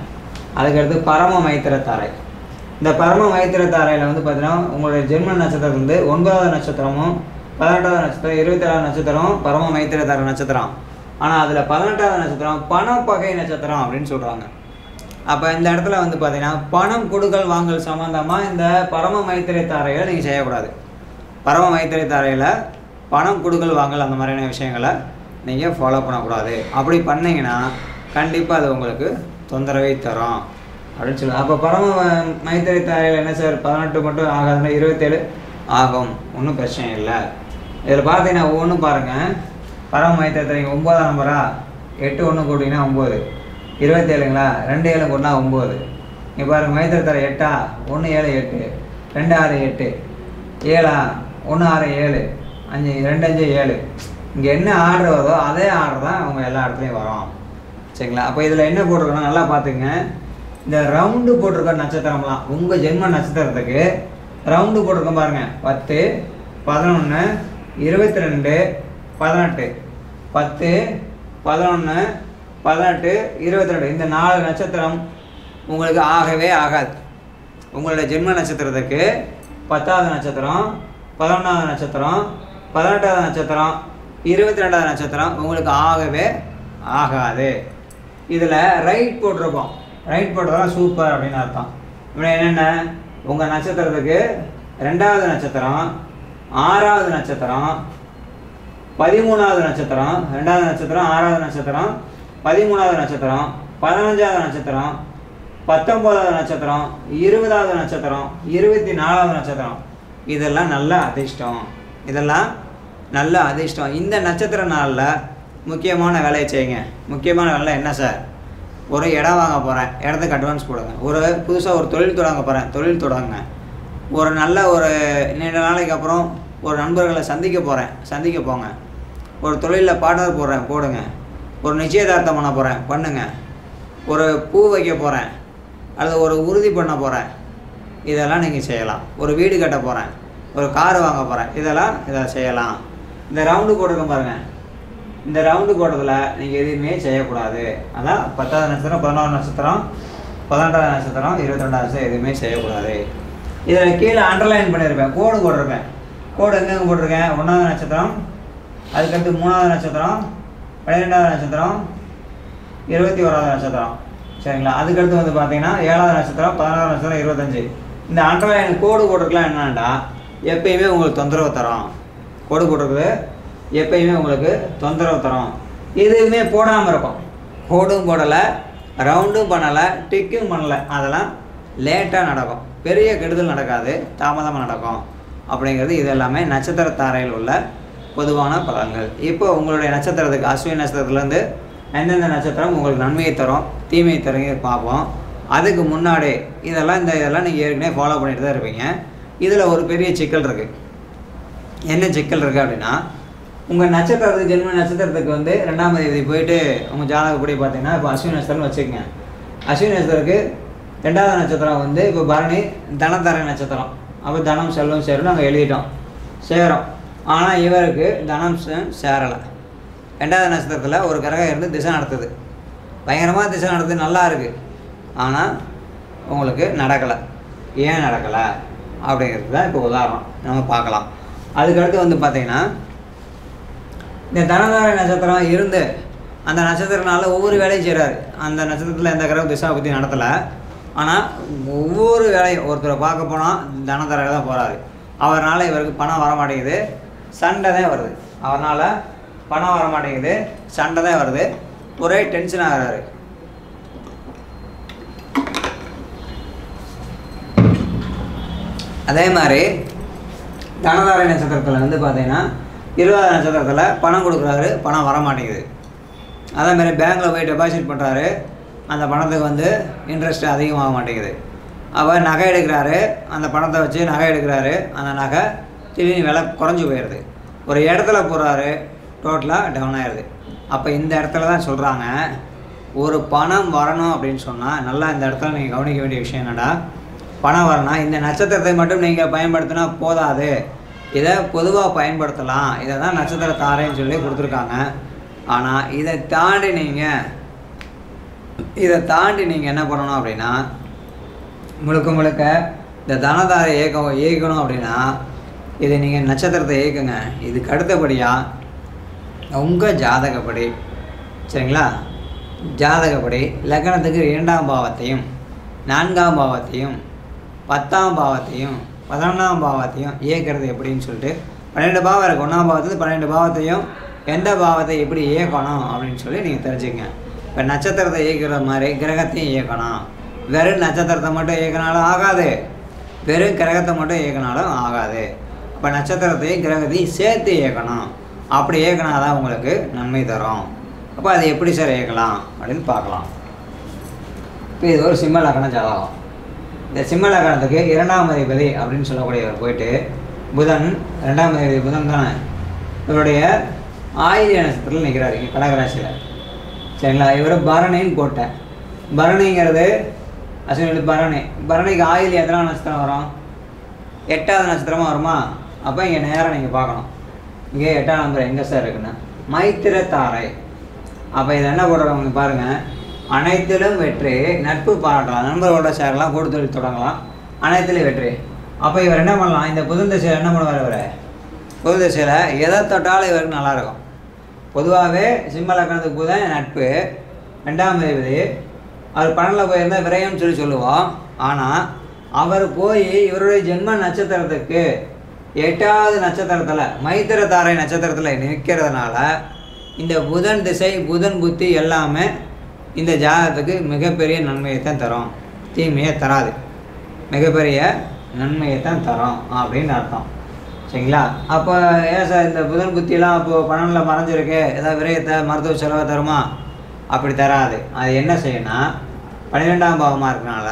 அதுக்கடுத்து பரம மைத்திர தாரை இந்த பரம மைத்திர தாரையில் வந்து பார்த்தீங்கன்னா உங்களுடைய ஜென்ம நட்சத்திரம் வந்து ஒன்பதாவது நட்சத்திரமும் பதினெட்டாவது நட்சத்திரம் இருபத்தி ஏழாவது நட்சத்திரம் பரம மைத்திர தாரை நட்சத்திரம் ஆனால் அதில் பதினெட்டாவது நட்சத்திரம் பணப்பகை நட்சத்திரம் அப்படின்னு சொல்கிறாங்க அப்போ இந்த இடத்துல வந்து பார்த்தீங்கன்னா பணம் கொடுக்கல் வாங்கல் சம்மந்தமாக இந்த பரம மைத்திரை தாரையை நீங்கள் செய்யக்கூடாது பரம மைத்திரை தாரையில் பணம் கொடுக்கல் வாங்கல் அந்த மாதிரியான விஷயங்களை நீங்கள் ஃபாலோ பண்ணக்கூடாது அப்படி பண்ணீங்கன்னா கண்டிப்பாக அது உங்களுக்கு தொந்தரவை தரும் அப்படின்னு சொல்லுவாங்க அப்போ பரம ம- மைத்திரை தாரையில் என்ன சார் பதினெட்டு மட்டும் ஆகாதுன்னா இருபத்தேழு ஆகும் ஒன்றும் பிரச்சனை இல்லை இதில் பார்த்தீங்கன்னா ஒவ்வொன்றும் பாருங்கள் பரம மைத்திரை தாரை ஒம்பதாம் நம்பரா எட்டு ஒன்று கூட்டிங்கன்னா ஒம்பது இருபத்தேழுங்களா ரெண்டு ஏழு கூட்டினா ஒம்பது இங்கே பாருங்க மைத்திரை தாரை எட்டா ஒன்று ஏழு எட்டு ரெண்டு ஆறு எட்டு ஏழா ஒன்று ஆறு ஏழு அஞ்சு ரெண்டு அஞ்சு ஏழு இங்கே என்ன ஆர்டர் வருதோ அதே ஆர்டர் தான் அவங்க எல்லா இடத்துலையும் வரும் சரிங்களா அப்போ இதில் என்ன போட்டிருக்கோன்னா நல்லா பார்த்துங்க இந்த ரவுண்டு போட்டிருக்க நட்சத்திரம்லாம் உங்கள் ஜென்ம நட்சத்திரத்துக்கு ரவுண்டு போட்டிருக்கோம் பாருங்க பத்து பதினொன்று இருபத்தி ரெண்டு பதினெட்டு பத்து பதினொன்று பதினெட்டு இருபத்தி ரெண்டு இந்த நாலு நட்சத்திரம் உங்களுக்கு ஆகவே ஆகாது உங்களோட ஜென்ம நட்சத்திரத்துக்கு பத்தாவது நட்சத்திரம் பதினொன்றாவது நட்சத்திரம் பதினெட்டாவது நட்சத்திரம் இருபத்தி ரெண்டாவது நட்சத்திரம் உங்களுக்கு ஆகவே ஆகாது இதில் ரைட் போட்டிருக்கோம் ரைட் போட்டதெல்லாம் சூப்பர் அப்படின்னு அர்த்தம் இப்படி என்னென்ன உங்கள் நட்சத்திரத்துக்கு ரெண்டாவது நட்சத்திரம் ஆறாவது நட்சத்திரம் பதிமூணாவது நட்சத்திரம் ரெண்டாவது நட்சத்திரம் ஆறாவது நட்சத்திரம் பதிமூணாவது நட்சத்திரம் பதினஞ்சாவது நட்சத்திரம் பத்தொம்போதாவது நட்சத்திரம் இருபதாவது நட்சத்திரம் இருபத்தி நாலாவது நட்சத்திரம் இதெல்லாம் நல்ல அதிர்ஷ்டம் இதெல்லாம் நல்ல அதிர்ஷ்டம் இந்த நட்சத்திர நாளில் முக்கியமான வேலையை செய்யுங்க முக்கியமான வேலை என்ன சார் ஒரு இடம் வாங்க போகிறேன் இடத்துக்கு அட்வான்ஸ் போடுங்க ஒரு புதுசாக ஒரு தொழில் தொடங்க போகிறேன் தொழில் தொடங்குங்க ஒரு நல்ல ஒரு நீண்ட நாளைக்கு அப்புறம் ஒரு நண்பர்களை சந்திக்க போகிறேன் சந்திக்க போங்க ஒரு தொழிலில் பார்ட்னர் போடுறேன் போடுங்க ஒரு நிச்சயதார்த்தம் பண்ண போகிறேன் பண்ணுங்க ஒரு பூ வைக்க போகிறேன் அல்லது ஒரு உறுதி பண்ண போகிறேன் இதெல்லாம் நீங்கள் செய்யலாம் ஒரு வீடு கட்ட போகிறேன் ஒரு கார் வாங்க போகிறேன் இதெல்லாம் இதை செய்யலாம் இந்த ரவுண்டு போட்டிருக்கேன் பாருங்கள் இந்த ரவுண்டு போட்டதில் நீங்கள் எதுவுமே செய்யக்கூடாது அதான் பத்தாவது நட்சத்திரம் பதினோரு நட்சத்திரம் பதினெட்டாவது நட்சத்திரம் இருபத்தி ரெண்டாவது நட்சத்திரம் எதுவுமே செய்யக்கூடாது இதில் கீழே அண்டர்லைன் பண்ணியிருப்பேன் கோடு போட்டிருப்பேன் கோடு எங்கெங்க போட்டிருக்கேன் ஒன்றாவது நட்சத்திரம் அதுக்கடுத்து மூணாவது நட்சத்திரம் பன்னிரெண்டாவது நட்சத்திரம் இருபத்தி ஓராவது நட்சத்திரம் சரிங்களா அதுக்கடுத்து வந்து பார்த்தீங்கன்னா ஏழாவது நட்சத்திரம் பதினாறாவது நட்சத்திரம் இருபத்தஞ்சு இந்த அண்டர்லைன் கோடு போட்டிருக்கலாம் என்னன்னா எப்பயுமே உங்களுக்கு தொந்தரவு தரும் கோடு போட்டிருக்குது எப்பயுமே உங்களுக்கு தொந்தரவு தரும் எதுவுமே போடாமல் இருக்கும் கோடும் போடலை ரவுண்டும் பண்ணலை டிக்கும் பண்ணலை அதெல்லாம் லேட்டாக நடக்கும் பெரிய கெடுதல் நடக்காது தாமதமாக நடக்கும் அப்படிங்கிறது இது எல்லாமே நட்சத்திர தாரையில் உள்ள பொதுவான பலன்கள் இப்போ உங்களுடைய நட்சத்திரத்துக்கு அஸ்வினி நட்சத்திரத்துலேருந்து எந்தெந்த நட்சத்திரம் உங்களுக்கு நன்மையை தரும் தீமையை தருங்க பார்ப்போம் அதுக்கு முன்னாடி இதெல்லாம் இந்த இதெல்லாம் நீங்கள் ஏற்கனவே ஃபாலோ பண்ணிட்டு தான் இருப்பீங்க இதில் ஒரு பெரிய சிக்கல் இருக்குது என்ன சிக்கல் இருக்குது அப்படின்னா உங்கள் நட்சத்திரத்துக்கு ஜென்ம நட்சத்திரத்துக்கு வந்து ரெண்டாம் தேதி போயிட்டு உங்கள் ஜாதகப்படி பார்த்தீங்கன்னா இப்போ அஸ்வினி நட்சத்திரம்னு வச்சுக்கோங்க அஸ்வினி நட்சத்திரத்துக்கு ரெண்டாவது நட்சத்திரம் வந்து இப்போ பரணி தனதர நட்சத்திரம் அப்போ தனம் செல்வம் சேரும் நாங்கள் எழுதிட்டோம் சேரும் ஆனால் இவருக்கு தனம் சே- சேரலை ரெண்டாவது நட்சத்திரத்தில் ஒரு கிரகம் இருந்து திசை நடத்துது பயங்கரமாக திசை நடத்துது நல்லா இருக்குது ஆனால் உங்களுக்கு நடக்கலை ஏன் நடக்கலை அப்படிங்கிறது தான் இப்போ உதாரணம் நம்ம பார்க்கலாம் அதுக்கடுத்து வந்து பார்த்தீங்கன்னா இந்த தனதார நட்சத்திரம் இருந்து அந்த நட்சத்திரனால ஒவ்வொரு வேலையும் செய்கிறாரு அந்த நட்சத்திரத்தில் எந்த கிரகம் திசா பற்றி நடத்தலை ஆனால் ஒவ்வொரு வேலையும் ஒருத்தரை பார்க்க போனால் தனதாரையில் தான் போகிறாரு அவர்னால இவருக்கு பணம் வர மாட்டேங்குது சண்டை தான் வருது அவர்னால பணம் வர மாட்டேங்குது சண்டை தான் வருது ஒரே டென்ஷன் ஆகிறாரு அதே மாதிரி தனதாரை நட்சத்திரத்தில் வந்து பார்த்தீங்கன்னா இருபதாம் நட்சத்திரத்தில் பணம் கொடுக்குறாரு பணம் வர மாட்டேங்குது அதே மாதிரி பேங்க்கில் போய் டெபாசிட் பண்ணுறாரு அந்த பணத்துக்கு வந்து இன்ட்ரெஸ்ட் அதிகமாக மாட்டேங்குது அவர் நகை எடுக்கிறாரு அந்த பணத்தை வச்சு நகை எடுக்கிறாரு அந்த நகை திடீர்னு விலை குறைஞ்சி போயிடுது ஒரு இடத்துல போகிறாரு டோட்டலாக டவுன் ஆயிடுது அப்போ இந்த இடத்துல தான் சொல்கிறாங்க ஒரு பணம் வரணும் அப்படின்னு சொன்னால் நல்லா இந்த இடத்துல நீங்கள் கவனிக்க வேண்டிய விஷயம் என்னடா பணம் வரணும் இந்த நட்சத்திரத்தை மட்டும் நீங்கள் பயன்படுத்தினா போதாது இதை பொதுவாக பயன்படுத்தலாம் இதை தான் நட்சத்திர தாரைன்னு சொல்லி கொடுத்துருக்காங்க ஆனால் இதை தாண்டி நீங்கள் இதை தாண்டி நீங்கள் என்ன பண்ணணும் அப்படின்னா முழுக்க முழுக்க இந்த தனதாரை இயக்க இயக்கணும் அப்படின்னா இதை நீங்கள் நட்சத்திரத்தை இயக்குங்க இதுக்கு அடுத்தபடியாக உங்கள் ஜாதகப்படி சரிங்களா ஜாதகப்படி லக்னத்துக்கு இரண்டாம் பாவத்தையும் நான்காம் பாவத்தையும் பத்தாம் பாவத்தையும் பதினொன்றாம் பாவத்தையும் இயக்கிறது எப்படின்னு சொல்லிட்டு பன்னெண்டு பாவம் இருக்குது ஒன்றாம் பாவத்துலேருந்து பன்னெண்டு பாவத்தையும் எந்த பாவத்தை எப்படி இயக்கணும் அப்படின்னு சொல்லி நீங்கள் தெரிஞ்சுக்கங்க இப்போ நட்சத்திரத்தை இயக்கிற மாதிரி கிரகத்தையும் இயக்கணும் வெறும் நட்சத்திரத்தை மட்டும் இயக்கினாலும் ஆகாது வெறும் கிரகத்தை மட்டும் இயக்கினாலும் ஆகாது இப்போ நட்சத்திரத்தையும் கிரகத்தையும் சேர்த்து இயக்கணும் அப்படி இயக்கினா தான் உங்களுக்கு நன்மை தரும் அப்போ அது எப்படி சார் இயக்கலாம் அப்படின்னு பார்க்கலாம் இப்போ இது ஒரு சிம்ம லக்கண ஜாதகம் இந்த சிம்ம லக்கணத்துக்கு இரண்டாம் அதிபதி அப்படின்னு சொல்லக்கூடியவர் போயிட்டு புதன் ரெண்டாம் அதிபதி புதன் தானே இவருடைய ஆயிரிய நட்சத்திரத்தில் நிற்கிறார் இங்கே கடகராசியில் சரிங்களா இவர் பரணின்னு போட்டேன் பரணிங்கிறது அஸ்வினி பரணி பரணிக்கு ஆயில் எத்தனை நட்சத்திரம் வரும் எட்டாவது நட்சத்திரமா வருமா அப்போ இங்கே நேரம் நீங்கள் பார்க்கணும் இங்கே எட்டாம் நம்பர் எங்கே சார் இருக்குன்னா மைத்திர தாரை அப்போ இதை என்ன போடுறவங்க பாருங்கள் அனைத்திலும் வெற்றி நட்பு பாராட்டலாம் நண்பர்களோட சேரலாம் கூடுதல் தொடங்கலாம் அனைத்திலும் வெற்றி அப்போ இவர் என்ன பண்ணலாம் இந்த புதன் திசையில் என்ன பண்ணுவார் இவர் புதன் திசையில் எதை தொட்டாலும் இவருக்கு நல்லாயிருக்கும் பொதுவாகவே சிம்ம லக்கணத்துக்கு புதன் நட்பு ரெண்டாம் அதிபதி அவர் பன்னெண்டில் போயிருந்தால் விரயம்னு சொல்லி சொல்லுவோம் ஆனால் அவர் போய் இவருடைய ஜென்ம நட்சத்திரத்துக்கு எட்டாவது நட்சத்திரத்தில் மைத்திர தாரை நட்சத்திரத்தில் நிற்கிறதுனால இந்த புதன் திசை புதன் புத்தி எல்லாமே இந்த ஜாதகத்துக்கு மிகப்பெரிய நன்மையை தான் தரும் தீமையை தராது மிகப்பெரிய நன்மையை தான் தரும் அப்படின்னு அர்த்தம் சரிங்களா அப்போ ஏன் சார் இந்த புதன் புத்தியெல்லாம் அப்போது பணனில் மறைஞ்சிருக்கு ஏதாவது விரயத்தை மருத்துவ செலவை தருமா அப்படி தராது அது என்ன செய்யணும்னா பன்னிரெண்டாம் பாவமாக இருக்கனால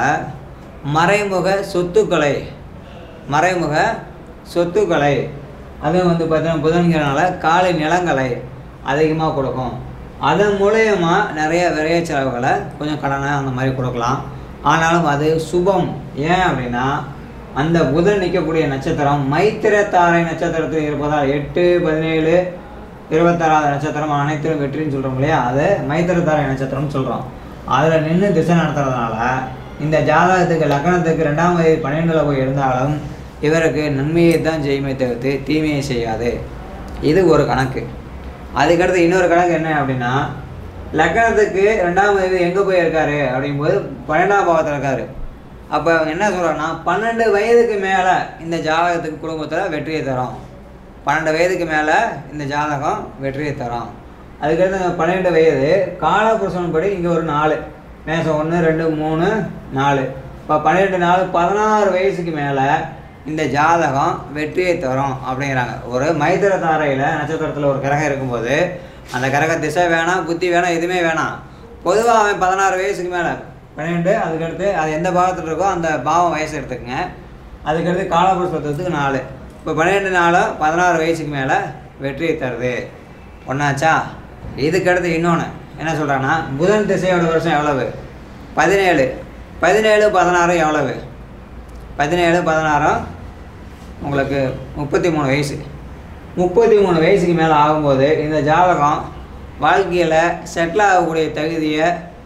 மறைமுக சொத்துக்களை மறைமுக சொத்துக்களை அதுவும் வந்து பார்த்தீங்கன்னா புதன்கிறனால காலை நிலங்களை அதிகமாக கொடுக்கும் அதன் மூலயமா நிறைய விரைய செலவுகளை கொஞ்சம் கடனை அந்த மாதிரி கொடுக்கலாம் ஆனாலும் அது சுபம் ஏன் அப்படின்னா அந்த புதன் நிற்கக்கூடிய நட்சத்திரம் மைத்திர தாரை நட்சத்திரத்தில் இருப்பதால் எட்டு பதினேழு இருபத்தாறாவது நட்சத்திரம் அனைத்திலும் வெற்றின்னு சொல்கிறோம் இல்லையா அது மைத்திர தாரை நட்சத்திரம்னு சொல்கிறோம் அதில் நின்று திசை நடத்துறதுனால இந்த ஜாதகத்துக்கு லக்னத்துக்கு ரெண்டாம் வயது பன்னெண்டில் போய் இருந்தாலும் இவருக்கு நன்மையை தான் செய்யுமே தவிர்த்து தீமையை செய்யாது இது ஒரு கணக்கு அதுக்கடுத்து இன்னொரு கணக்கு என்ன அப்படின்னா லக்னத்துக்கு ரெண்டாம் வயது எங்கே போய் இருக்காரு அப்படிங்கும்போது பன்னெண்டாம் பாவத்தில் இருக்காரு அப்போ அவங்க என்ன சொல்கிறாங்கன்னா பன்னெண்டு வயதுக்கு மேலே இந்த ஜாதகத்துக்கு குடும்பத்தில் வெற்றியை தரும் பன்னெண்டு வயதுக்கு மேலே இந்த ஜாதகம் வெற்றியை தரும் அதுக்கடுத்து இந்த பன்னெண்டு வயது காலபுருஷன் படி இங்கே ஒரு நாலு மேசம் ஒன்று ரெண்டு மூணு நாலு இப்போ பன்னிரெண்டு நாலு பதினாறு வயசுக்கு மேலே இந்த ஜாதகம் வெற்றியை தரும் அப்படிங்கிறாங்க ஒரு மைத்திர தாரையில் நட்சத்திரத்தில் ஒரு கிரகம் இருக்கும்போது அந்த கிரக திசை வேணாம் புத்தி வேணாம் எதுவுமே வேணாம் பொதுவாக அவன் பதினாறு வயசுக்கு மேலே பன்னிரெண்டு அதுக்கடுத்து அது எந்த பாவத்தில் இருக்கோ அந்த பாவம் வயசு எடுத்துக்கங்க அதுக்கடுத்து காலபுருஷத்துக்கு நாலு இப்போ பன்னிரெண்டு நாலு பதினாறு வயசுக்கு மேலே வெற்றியை தருது ஒன்றாச்சா இதுக்கடுத்து இன்னொன்று என்ன சொல்கிறாங்கன்னா புதன் திசையோட வருஷம் எவ்வளவு பதினேழு பதினேழு பதினாறு எவ்வளவு பதினேழு பதினாறும் உங்களுக்கு முப்பத்தி மூணு வயசு முப்பத்தி மூணு வயசுக்கு மேலே ஆகும்போது இந்த ஜாதகம் வாழ்க்கையில் செட்டில் ஆகக்கூடிய தகுதியை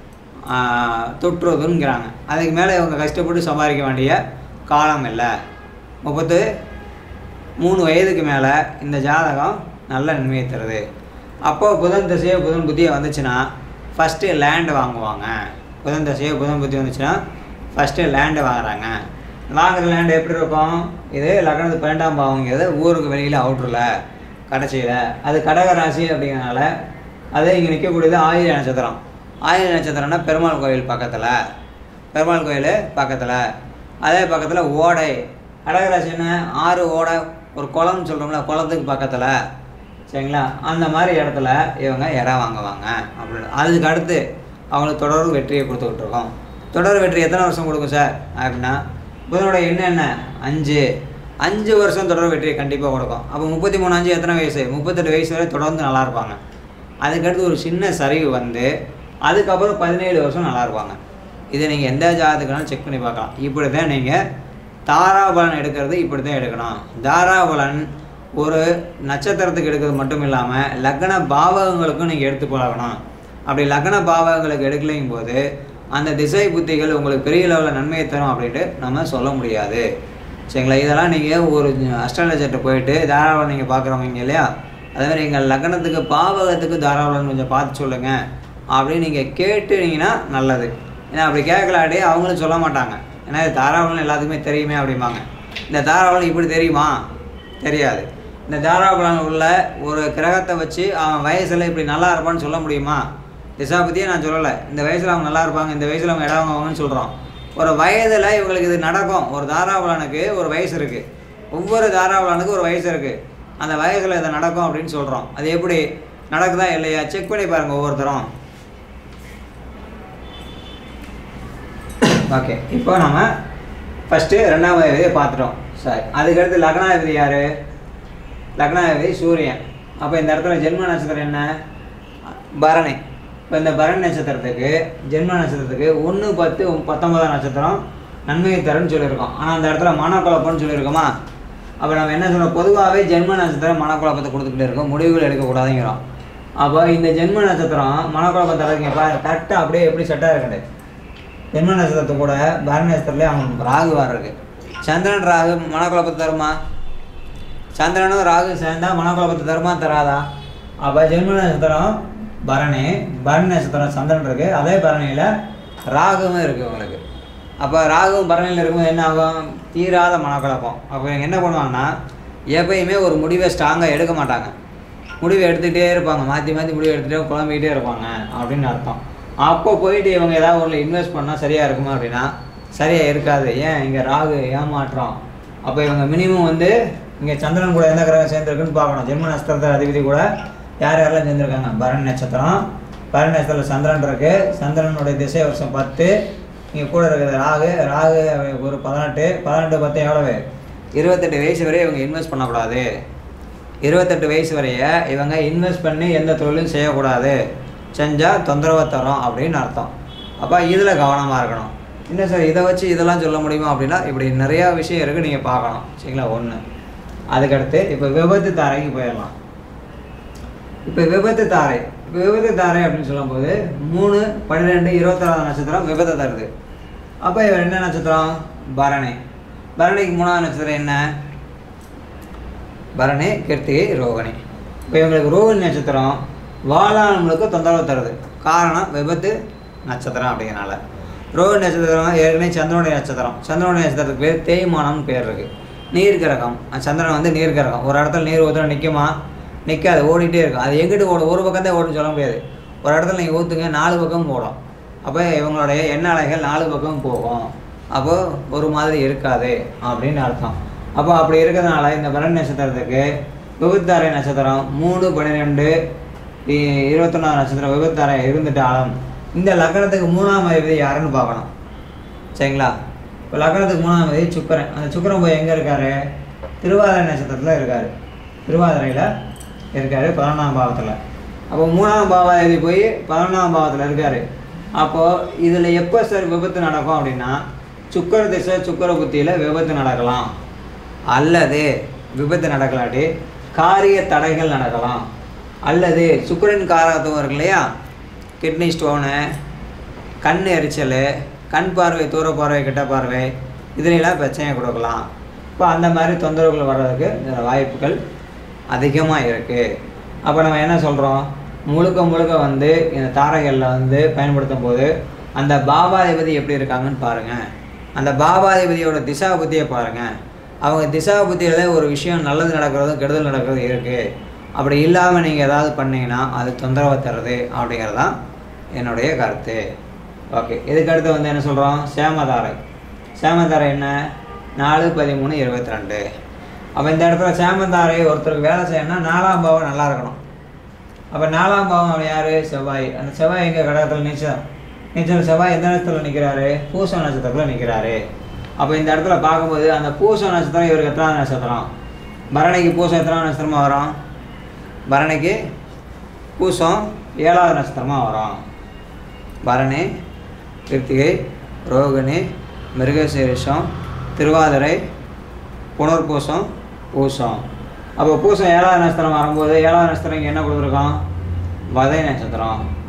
தொற்றுவதுங்கிறாங்க அதுக்கு மேலே இவங்க கஷ்டப்பட்டு சம்பாதிக்க வேண்டிய காலம் இல்லை முப்பத்து மூணு வயதுக்கு மேலே இந்த ஜாதகம் நல்ல நன்மையை தருது அப்போது புதன் திசையோ புதன் புத்தியோ வந்துச்சுன்னா ஃபஸ்ட்டு லேண்டு வாங்குவாங்க புதன் திசையோ புதன் புத்தி வந்துச்சுன்னா ஃபஸ்ட்டு லேண்டு வாங்குறாங்க வாங்குற லேண்டு எப்படி இருக்கும் இது லக்னத்து பன்னெண்டாம் பாவங்கிறது ஊருக்கு வெளியில் அவுட்டரில் கடைசியில் அது கடக ராசி அப்படிங்கிறனால அது இங்கே நிற்கக்கூடியது ஆயிர நட்சத்திரம் ஆயிர நட்சத்திரம்னா பெருமாள் கோயில் பக்கத்தில் பெருமாள் கோயில் பக்கத்தில் அதே பக்கத்தில் ஓடை கடகராசி என்ன ஆறு ஓடை ஒரு குளம்னு சொல்கிறோம்ல குளத்துக்கு பக்கத்தில் சரிங்களா அந்த மாதிரி இடத்துல இவங்க இடம் வாங்குவாங்க அப்படின்னு அதுக்கு அடுத்து அவங்களுக்கு தொடர் வெற்றியை கொடுத்துக்கிட்டு இருக்கோம் தொடர் வெற்றி எத்தனை வருஷம் கொடுக்கும் சார் அப்படின்னா புதனோட எண்ணம் என்ன அஞ்சு அஞ்சு வருஷம் தொடர் வெற்றியை கண்டிப்பாக கொடுக்கும் அப்போ முப்பத்தி மூணு அஞ்சு எத்தனை வயசு முப்பத்தெட்டு வயசு வரை தொடர்ந்து நல்லா இருப்பாங்க அதுக்கடுத்து ஒரு சின்ன சரிவு வந்து அதுக்கப்புறம் பதினேழு வருஷம் நல்லா இருப்பாங்க இதை நீங்கள் எந்த ஜாதகத்துக்குனாலும் செக் பண்ணி பார்க்கலாம் இப்படி தான் நீங்கள் தாராபலன் எடுக்கிறது இப்படி தான் எடுக்கணும் தாராபலன் ஒரு நட்சத்திரத்துக்கு எடுக்கிறது மட்டும் இல்லாமல் லக்ன பாவகங்களுக்கும் நீங்கள் எடுத்து பழகணும் அப்படி லக்ன பாவங்களுக்கு எடுக்கலைங்கும் போது அந்த திசை புத்திகள் உங்களுக்கு பெரிய லெவலில் நன்மையை தரும் அப்படின்ட்டு நம்ம சொல்ல முடியாது சரிங்களா இதெல்லாம் நீங்கள் ஒரு அஸ்ட்ராலஜர்கிட்ட போயிட்டு தாராளம் நீங்கள் பார்க்குறவங்க இல்லையா அதே மாதிரி எங்கள் லக்னத்துக்கு பாவகத்துக்கு தாராளம் கொஞ்சம் பார்த்து சொல்லுங்கள் அப்படின்னு நீங்கள் கேட்டுனீங்கன்னா நல்லது ஏன்னா அப்படி கேட்கலாட்டி அவங்களும் சொல்ல மாட்டாங்க ஏன்னா இது தாராபலன் எல்லாத்துக்குமே தெரியுமே அப்படிம்பாங்க இந்த தாராபலன் இப்படி தெரியுமா தெரியாது இந்த தாராபலன் உள்ள ஒரு கிரகத்தை வச்சு அவன் வயசில் இப்படி நல்லா இருப்பான்னு சொல்ல முடியுமா திசாபதியே நான் சொல்லலை இந்த வயசில் அவங்க நல்லா இருப்பாங்க இந்த வயசில் அவங்க இடம் வாங்குவாங்கன்னு சொல்கிறோம் ஒரு வயதில் இவங்களுக்கு இது நடக்கும் ஒரு தாராபலனுக்கு ஒரு வயசு இருக்குது ஒவ்வொரு தாராபலனுக்கு ஒரு வயசு இருக்குது அந்த வயசில் இது நடக்கும் அப்படின்னு சொல்கிறோம் அது எப்படி நடக்குதா இல்லையா செக் பண்ணி பாருங்கள் ஒவ்வொருத்தரும் ஓகே இப்போ நம்ம ஃபஸ்ட்டு ரெண்டாவது விதியை பார்த்துட்டோம் சரி அதுக்கடுத்து லக்னாதிபதி யார் லக்னாதிபதி சூரியன் அப்போ இந்த இடத்துல ஜென்ம நட்சத்திரம் என்ன பரணி இப்போ இந்த பரணி நட்சத்திரத்துக்கு ஜென்ம நட்சத்திரத்துக்கு ஒன்று பத்து பத்தொன்பதாம் நட்சத்திரம் நன்மையை தரும்னு சொல்லியிருக்கோம் ஆனால் அந்த இடத்துல மனக்குழப்பம்னு சொல்லியிருக்கோமா அப்போ நம்ம என்ன சொல்கிறோம் பொதுவாகவே ஜென்ம நட்சத்திரம் மனக்குழப்பத்தை கொடுத்துக்கிட்டே இருக்கோம் முடிவுகள் எடுக்கக்கூடாதுங்கிறோம் அப்போ இந்த ஜென்ம நட்சத்திரம் மனக்குழப்பம் தரதுங்க பாரு கரெக்டாக அப்படியே எப்படி செட்டாக இருக்குது ஜென்ம நட்சத்திரத்து கூட பரணி நட்சத்திரத்துலேயே அவன் ராகு வர்றது சந்திரன் ராகு மனக்குழப்பத்தை தருமா சந்திரனும் ராகு சேர்ந்தா மனக்குழப்பத்தை தருமா தராதா அப்போ ஜென்ம நட்சத்திரம் பரணி பரணி நட்சத்திரம் சந்திரன் இருக்கு அதே பரணியில் ராகுவும் இருக்குது உங்களுக்கு அப்போ ராகுவும் பரணியில் இருக்கும்போது என்ன ஆகும் தீராத மனக்குழப்பம் அப்போ இவங்க என்ன பண்ணுவாங்கன்னா எப்பயுமே ஒரு முடிவை ஸ்ட்ராங்காக எடுக்க மாட்டாங்க முடிவை எடுத்துகிட்டே இருப்பாங்க மாற்றி மாற்றி முடிவு எடுத்துகிட்டே குழம்பிக்கிட்டே இருப்பாங்க அப்படின்னு அர்த்தம் அப்போ போயிட்டு இவங்க ஏதாவது ஒன்று இன்வெஸ்ட் பண்ணால் சரியாக இருக்குமா அப்படின்னா சரியாக இருக்காது ஏன் இங்கே ராகு ஏமாற்றம் அப்போ இவங்க மினிமம் வந்து இங்கே சந்திரன் கூட எந்த கிரகம் சேர்ந்துருக்குன்னு பார்க்கணும் ஜென்ம நட்சத்திரத்தை அதிபதி கூட யார் யாரெல்லாம் சேர்ந்துருக்காங்க பரணி நட்சத்திரம் பரணி நட்சத்திரத்தில் சந்திரன் இருக்கு சந்திரனுடைய திசை வருஷம் பத்து இங்கே கூட இருக்குது ராகு ராகு ஒரு பதினெட்டு பதினெட்டு பத்து எவ்வளவு இருபத்தெட்டு வயசு வரை இவங்க இன்வெஸ்ட் பண்ணக்கூடாது இருபத்தெட்டு வயசு வரைய இவங்க இன்வெஸ்ட் பண்ணி எந்த தொழிலும் செய்யக்கூடாது செஞ்சால் தொந்தரவை தரும் அப்படின்னு அர்த்தம் அப்போ இதில் கவனமாக இருக்கணும் என்ன சார் இதை வச்சு இதெல்லாம் சொல்ல முடியுமா அப்படின்னா இப்படி நிறையா விஷயம் இருக்குது நீங்கள் பார்க்கணும் சரிங்களா ஒன்று அதுக்கடுத்து இப்போ விபத்து தாரைக்கு போயிடலாம் இப்போ விபத்து தாரை இப்போ விபத்து தாரை அப்படின்னு சொல்லும்போது மூணு பன்னிரெண்டு இருபத்தாறாவது நட்சத்திரம் விபத்தை தருது அப்போ இவர் என்ன நட்சத்திரம் பரணி பரணிக்கு மூணாவது நட்சத்திரம் என்ன பரணி கிருத்திகை ரோகிணி இப்போ இவங்களுக்கு ரோகிணி நட்சத்திரம் வாழ்நாளுக்கு தொந்தரவு தருது காரணம் விபத்து நட்சத்திரம் அப்படிங்கிறனால ரோகிணி நட்சத்திரம் ஏற்கனவே சந்திரனுடைய நட்சத்திரம் சந்திரனுடைய நட்சத்திரத்துக்கு பேர் தேய்மானம்னு பேர் இருக்குது நீர் கிரகம் அந்த சந்திரன் வந்து நீர் கிரகம் ஒரு இடத்துல நீர் ஊற்றுனா நிற்குமா நிற்காது ஓடிட்டே இருக்கும் அது எங்கிட்டு ஓடும் ஒரு பக்கம் தான் ஓடுன்னு சொல்ல முடியாது ஒரு இடத்துல நீங்கள் ஊற்றுங்க நாலு பக்கம் ஓடும் அப்போ இவங்களுடைய எண்ண அலைகள் நாலு பக்கம் போகும் அப்போது ஒரு மாதிரி இருக்காது அப்படின்னு அர்த்தம் அப்போ அப்படி இருக்கிறதுனால இந்த பரணி நட்சத்திரத்துக்கு விபத்தாரை நட்சத்திரம் மூணு பன்னிரெண்டு இ- இருபத்தொன்னாவது நட்சத்திரம் விபத்தாரை இருந்துட்டாலும் இந்த லக்னத்துக்கு மூணாம் அதிபதி யாருன்னு பார்க்கணும் சரிங்களா இப்போ லக்னத்துக்கு மூணாம் அதிபதி சுக்கரன் அந்த சுக்கரன் போய் எங்கே இருக்காரு திருவாதிரை நட்சத்திரத்தில் இருக்கார் திருவாதிரையில் இருக்கார் பதினொன்றாம் பாவத்தில் அப்போ மூணாம் பாவாதிபதி போய் பதினொன்றாம் பாவத்தில் இருக்கார் அப்போது இதில் எப்போ சார் விபத்து நடக்கும் அப்படின்னா சுக்கர திசை சுக்கர புத்தியில் விபத்து நடக்கலாம் அல்லது விபத்து நடக்கலாட்டி காரிய தடைகள் நடக்கலாம் அல்லது சுக்கிரன் காரகத்துவம் இருக்கு இல்லையா கிட்னி ஸ்டோனு கண் எரிச்சல் கண் பார்வை தூர பார்வை கிட்ட பார்வை இதுலெல்லாம் பிரச்சனை கொடுக்கலாம் இப்போ அந்த மாதிரி தொந்தரவுகள் வர்றதுக்கு இந்த வாய்ப்புகள் அதிகமாக இருக்குது அப்போ நம்ம என்ன சொல்கிறோம் முழுக்க முழுக்க வந்து இந்த தாரகைகளில் வந்து பயன்படுத்தும் போது அந்த பாபாதிபதி எப்படி இருக்காங்கன்னு பாருங்கள் அந்த பாபாதிபதியோட திசா புத்தியை பாருங்கள் அவங்க திசா புத்தியில் ஒரு விஷயம் நல்லது நடக்கிறதும் கெடுதல் நடக்கிறதும் இருக்குது அப்படி இல்லாமல் நீங்கள் ஏதாவது பண்ணீங்கன்னா அது தொந்தரவை தருது அப்படிங்கிறது தான் என்னுடைய கருத்து ஓகே இதுக்கு அடுத்து வந்து என்ன சொல்கிறோம் சேமதாரை சேமதாரை என்ன நாலு பதிமூணு இருபத்தி ரெண்டு அப்போ இந்த இடத்துல சேமந்தாரை ஒருத்தருக்கு வேலை செய்யணும்னா நாலாம் பாவம் நல்லா இருக்கணும் அப்போ நாலாம் பாவம் அவன் யார் செவ்வாய் அந்த செவ்வாய் எங்கே கடகத்தில் நீச்சம் நீச்சல் செவ்வாய் எந்த நட்சத்திரத்தில் நிற்கிறாரு பூச நட்சத்திரத்தில் நிற்கிறாரு அப்போ இந்த இடத்துல பார்க்கும்போது அந்த பூச நட்சத்திரம் இவருக்கு எத்தனாவது நட்சத்திரம் பரணிக்கு பூசம் எத்தனாவது நட்சத்திரமாக வரும் பரணிக்கு பூசம் ஏழாவது நட்சத்திரமாக வரும் பரணி கிருத்திகை ரோகிணி மிருகசீரிஷம் திருவாதிரை புனர்பூசம் பூசம் அப்போ பூசம் ஏழாவது நட்சத்திரம் வரும்போது ஏழாவது நட்சத்திரம் இங்கே என்ன கொடுத்துருக்கோம் வதை நட்சத்திரம்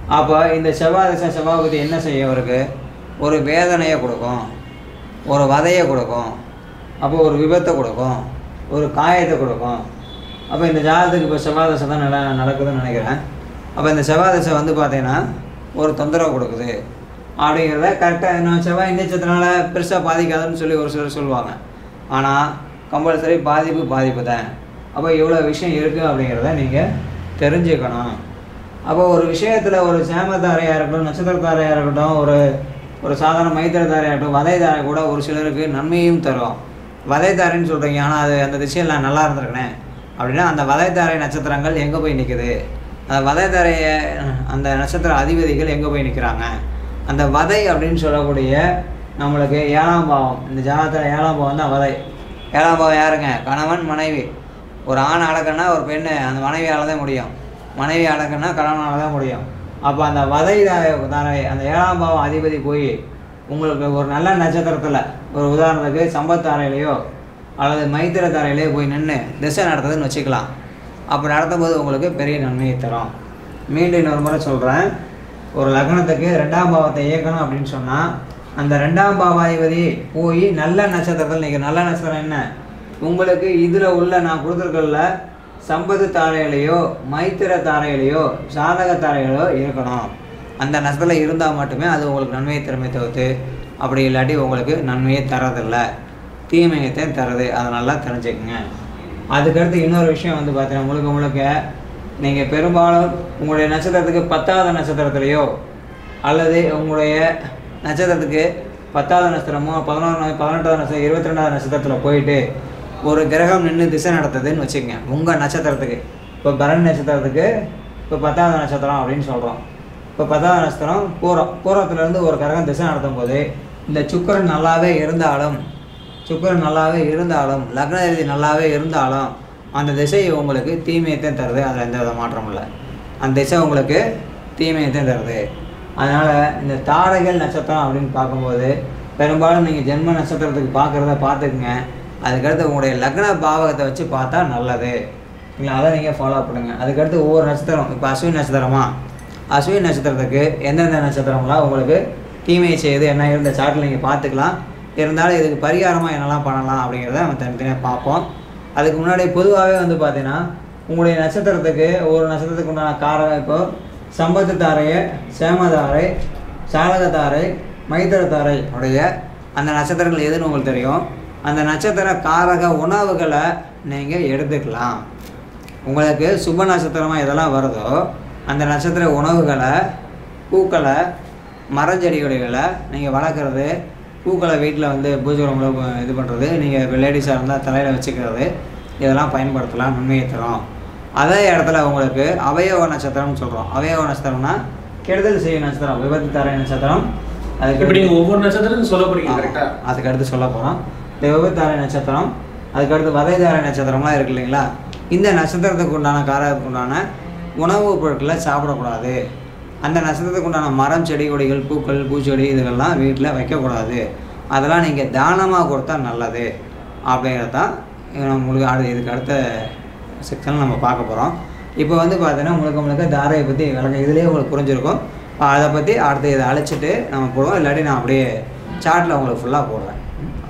அப்போ இந்த செவ்வாய் தசை செவ்வாய் புத்தி என்ன செய்யும் அவருக்கு ஒரு வேதனையை கொடுக்கும் ஒரு வதையை கொடுக்கும் அப்போ ஒரு விபத்தை கொடுக்கும் ஒரு காயத்தை கொடுக்கும் அப்போ இந்த ஜாதகத்துக்கு இப்போ செவ்வாய் தசை தான் நல்லா நடக்குதுன்னு நினைக்கிறேன் அப்போ இந்த செவ்வாய் தசை வந்து பார்த்தீங்கன்னா ஒரு தொந்தரவு கொடுக்குது அப்படிங்கிறத கரெக்டாக இன்னும் செவ்வாய் நீச்சத்தினால பெருசாக பாதிக்காதுன்னு சொல்லி ஒரு சிலர் சொல்லுவாங்க ஆனால் கம்பல்சரி பாதிப்பு பாதிப்பு தான் அப்போ இவ்வளோ விஷயம் இருக்குது அப்படிங்கிறத நீங்கள் தெரிஞ்சுக்கணும் அப்போ ஒரு விஷயத்தில் ஒரு சேமத்தாரையாக இருக்கட்டும் நட்சத்திரத்தாரையாக இருக்கட்டும் ஒரு ஒரு சாதாரண மைத்திரத்தாரையாக இருக்கட்டும் வதைதாரை கூட ஒரு சிலருக்கு நன்மையும் தரும் வதைதாரைன்னு சொல்கிறீங்க ஆனால் அது அந்த திசையில் நான் நல்லா இருந்திருக்கேன் அப்படின்னா அந்த வதைதாரை நட்சத்திரங்கள் எங்கே போய் நிற்குது அந்த வதைதாரைய அந்த நட்சத்திர அதிபதிகள் எங்கே போய் நிற்கிறாங்க அந்த வதை அப்படின்னு சொல்லக்கூடிய நம்மளுக்கு ஏழாம் பாவம் இந்த ஜாதகத்தில் ஏழாம் பாவம் தான் வதை ஏழாம் பாவம் யாருங்க கணவன் மனைவி ஒரு ஆண் அடக்கன்னா ஒரு பெண்ணு அந்த மனைவியால் தான் முடியும் மனைவி அடக்கன்னா கணவனால் தான் முடியும் அப்போ அந்த வதை தா- தாரை அந்த ஏழாம் பாவம் அதிபதி போய் உங்களுக்கு ஒரு நல்ல நட்சத்திரத்தில் ஒரு உதாரணத்துக்கு சம்பத்தாரையிலையோ அல்லது மைத்திர தாரையிலையோ போய் நின்று திசை நடத்துதுன்னு வச்சுக்கலாம் அப்போ நடத்தும் போது உங்களுக்கு பெரிய நன்மையை தரும் மீண்டும் இன்னொரு முறை சொல்கிறேன் ஒரு லக்னத்துக்கு ரெண்டாம் பாவத்தை இயக்கணும் அப்படின்னு சொன்னால் அந்த ரெண்டாம் பாவாதிபதி போய் நல்ல நட்சத்திரத்தில் நீங்கள் நல்ல நட்சத்திரம் என்ன உங்களுக்கு இதில் உள்ள நான் கொடுத்துருக்கல சம்பது தாரையிலையோ மைத்திர தாரையிலையோ சாதக தாரையிலையோ இருக்கணும் அந்த நட்சத்திரம் இருந்தால் மட்டுமே அது உங்களுக்கு நன்மையை திறமை தவிர்த்து அப்படி இல்லாட்டி உங்களுக்கு நன்மையை தரதில்லை தீமையத்தையும் தருது அதை நல்லா தெரிஞ்சுக்கங்க அதுக்கடுத்து இன்னொரு விஷயம் வந்து பார்த்தீங்கன்னா முழுக்க முழுக்க நீங்கள் பெரும்பாலும் உங்களுடைய நட்சத்திரத்துக்கு பத்தாவது நட்சத்திரத்துலையோ அல்லது உங்களுடைய நட்சத்திரத்துக்கு பத்தாவது நட்சத்திரமோ பதினொன்று பதினெட்டாவது நட்சத்திரம் இருபத்தி ரெண்டாவது நட்சத்திரத்தில் போயிட்டு ஒரு கிரகம் நின்று திசை நடத்துதுன்னு வச்சுக்கங்க உங்கள் நட்சத்திரத்துக்கு இப்போ பரண் நட்சத்திரத்துக்கு இப்போ பத்தாவது நட்சத்திரம் அப்படின்னு சொல்கிறோம் இப்போ பத்தாவது நட்சத்திரம் பூரம் பூரத்துலேருந்து ஒரு கிரகம் திசை நடத்தும் போது இந்த சுக்கிரன் நல்லாவே இருந்தாலும் சுக்கிரன் நல்லாவே இருந்தாலும் லக்ன ரீதி நல்லாவே இருந்தாலும் அந்த திசை உங்களுக்கு தீமையத்தையும் தருது அதில் எந்த வித மாற்றமும் இல்லை அந்த திசை உங்களுக்கு தீமையத்தையும் தருது அதனால் இந்த தாரைகள் நட்சத்திரம் அப்படின்னு பார்க்கும்போது பெரும்பாலும் நீங்கள் ஜென்ம நட்சத்திரத்துக்கு பார்க்குறத பார்த்துக்குங்க அதுக்கடுத்து உங்களுடைய லக்ன பாவகத்தை வச்சு பார்த்தா நல்லது இல்லை அதை நீங்கள் ஃபாலோ பண்ணுங்க அதுக்கடுத்து ஒவ்வொரு நட்சத்திரம் இப்போ அஸ்வின் நட்சத்திரமா அஸ்வின் நட்சத்திரத்துக்கு எந்தெந்த நட்சத்திரம்லாம் உங்களுக்கு தீமை செய்யுது என்ன இருந்த சார்ட்டில் நீங்கள் பார்த்துக்கலாம் இருந்தாலும் இதுக்கு பரிகாரமாக என்னெல்லாம் பண்ணலாம் அப்படிங்கிறத நம்ம தனித்தனியாக பார்ப்போம் அதுக்கு முன்னாடி பொதுவாகவே வந்து பார்த்தீங்கன்னா உங்களுடைய நட்சத்திரத்துக்கு ஒரு நட்சத்திரத்துக்கு உண்டான காரகம் இப்போ சம்பத்து தாரையை சேமதாரை சாலகத்தாரை மைத்திரத்தாரை உடைய அந்த நட்சத்திரங்கள் எதுன்னு உங்களுக்கு தெரியும் அந்த நட்சத்திர காரக உணவுகளை நீங்கள் எடுத்துக்கலாம் உங்களுக்கு சுப நட்சத்திரமாக எதெல்லாம் வருதோ அந்த நட்சத்திர உணவுகளை பூக்களை மரஞ்செடிகளை நீங்கள் வளர்க்குறது பூக்களை வீட்டில் வந்து பூஜை ரூமில் இது பண்ணுறது நீங்கள் லேடிஸாக இருந்தால் தலையில் வச்சுக்கிறது இதெல்லாம் பயன்படுத்தலாம் நன்மையை தரும் அதே இடத்துல உங்களுக்கு அவயவ நட்சத்திரம்னு சொல்கிறோம் அவயவ நட்சத்திரம்னா கெடுதல் செய்யும் நட்சத்திரம் விபத்து தர நட்சத்திரம் அதுக்கு இப்படி நீங்க ஒவ்வொரு நட்சத்திரத்துக்கும் சொல்ல போறீங்க ஆமா. கரெக்டா அதுக்கு அடுத்து சொல்ல போகிறோம் இந்த விபத்தார நட்சத்திரம் அதுக்கடுத்து வதைதார நட்சத்திரம்லாம் இருக்கு இல்லைங்களா இந்த நட்சத்திரத்துக்கு உண்டான காரகத்துக்கு உண்டான உணவுப் பொருட்களை சாப்பிடக்கூடாது அந்த நட்சத்திரத்துக்கு உண்டான மரம் செடி கொடிகள் பூக்கள் பூச்செடி இதுகள்லாம் வீட்டில் வைக்கக்கூடாது அதெல்லாம் நீங்கள் தானமாக கொடுத்தா நல்லது அப்படிங்கிறது தான் உங்களுக்கு அடு இதுக்கு அடுத்த செக்ஷனில் நம்ம பார்க்க போகிறோம் இப்போ வந்து பார்த்தீங்கன்னா முழுக்க முழுக்க தாரையை பற்றி விளக்கம் இதுலேயே உங்களுக்கு புரிஞ்சிருக்கும் அதை பற்றி அடுத்து இதை அழைச்சிட்டு நம்ம போடுவோம் இல்லாட்டி நான் அப்படியே சார்ட்டில் உங்களுக்கு ஃபுல்லாக போடுறேன்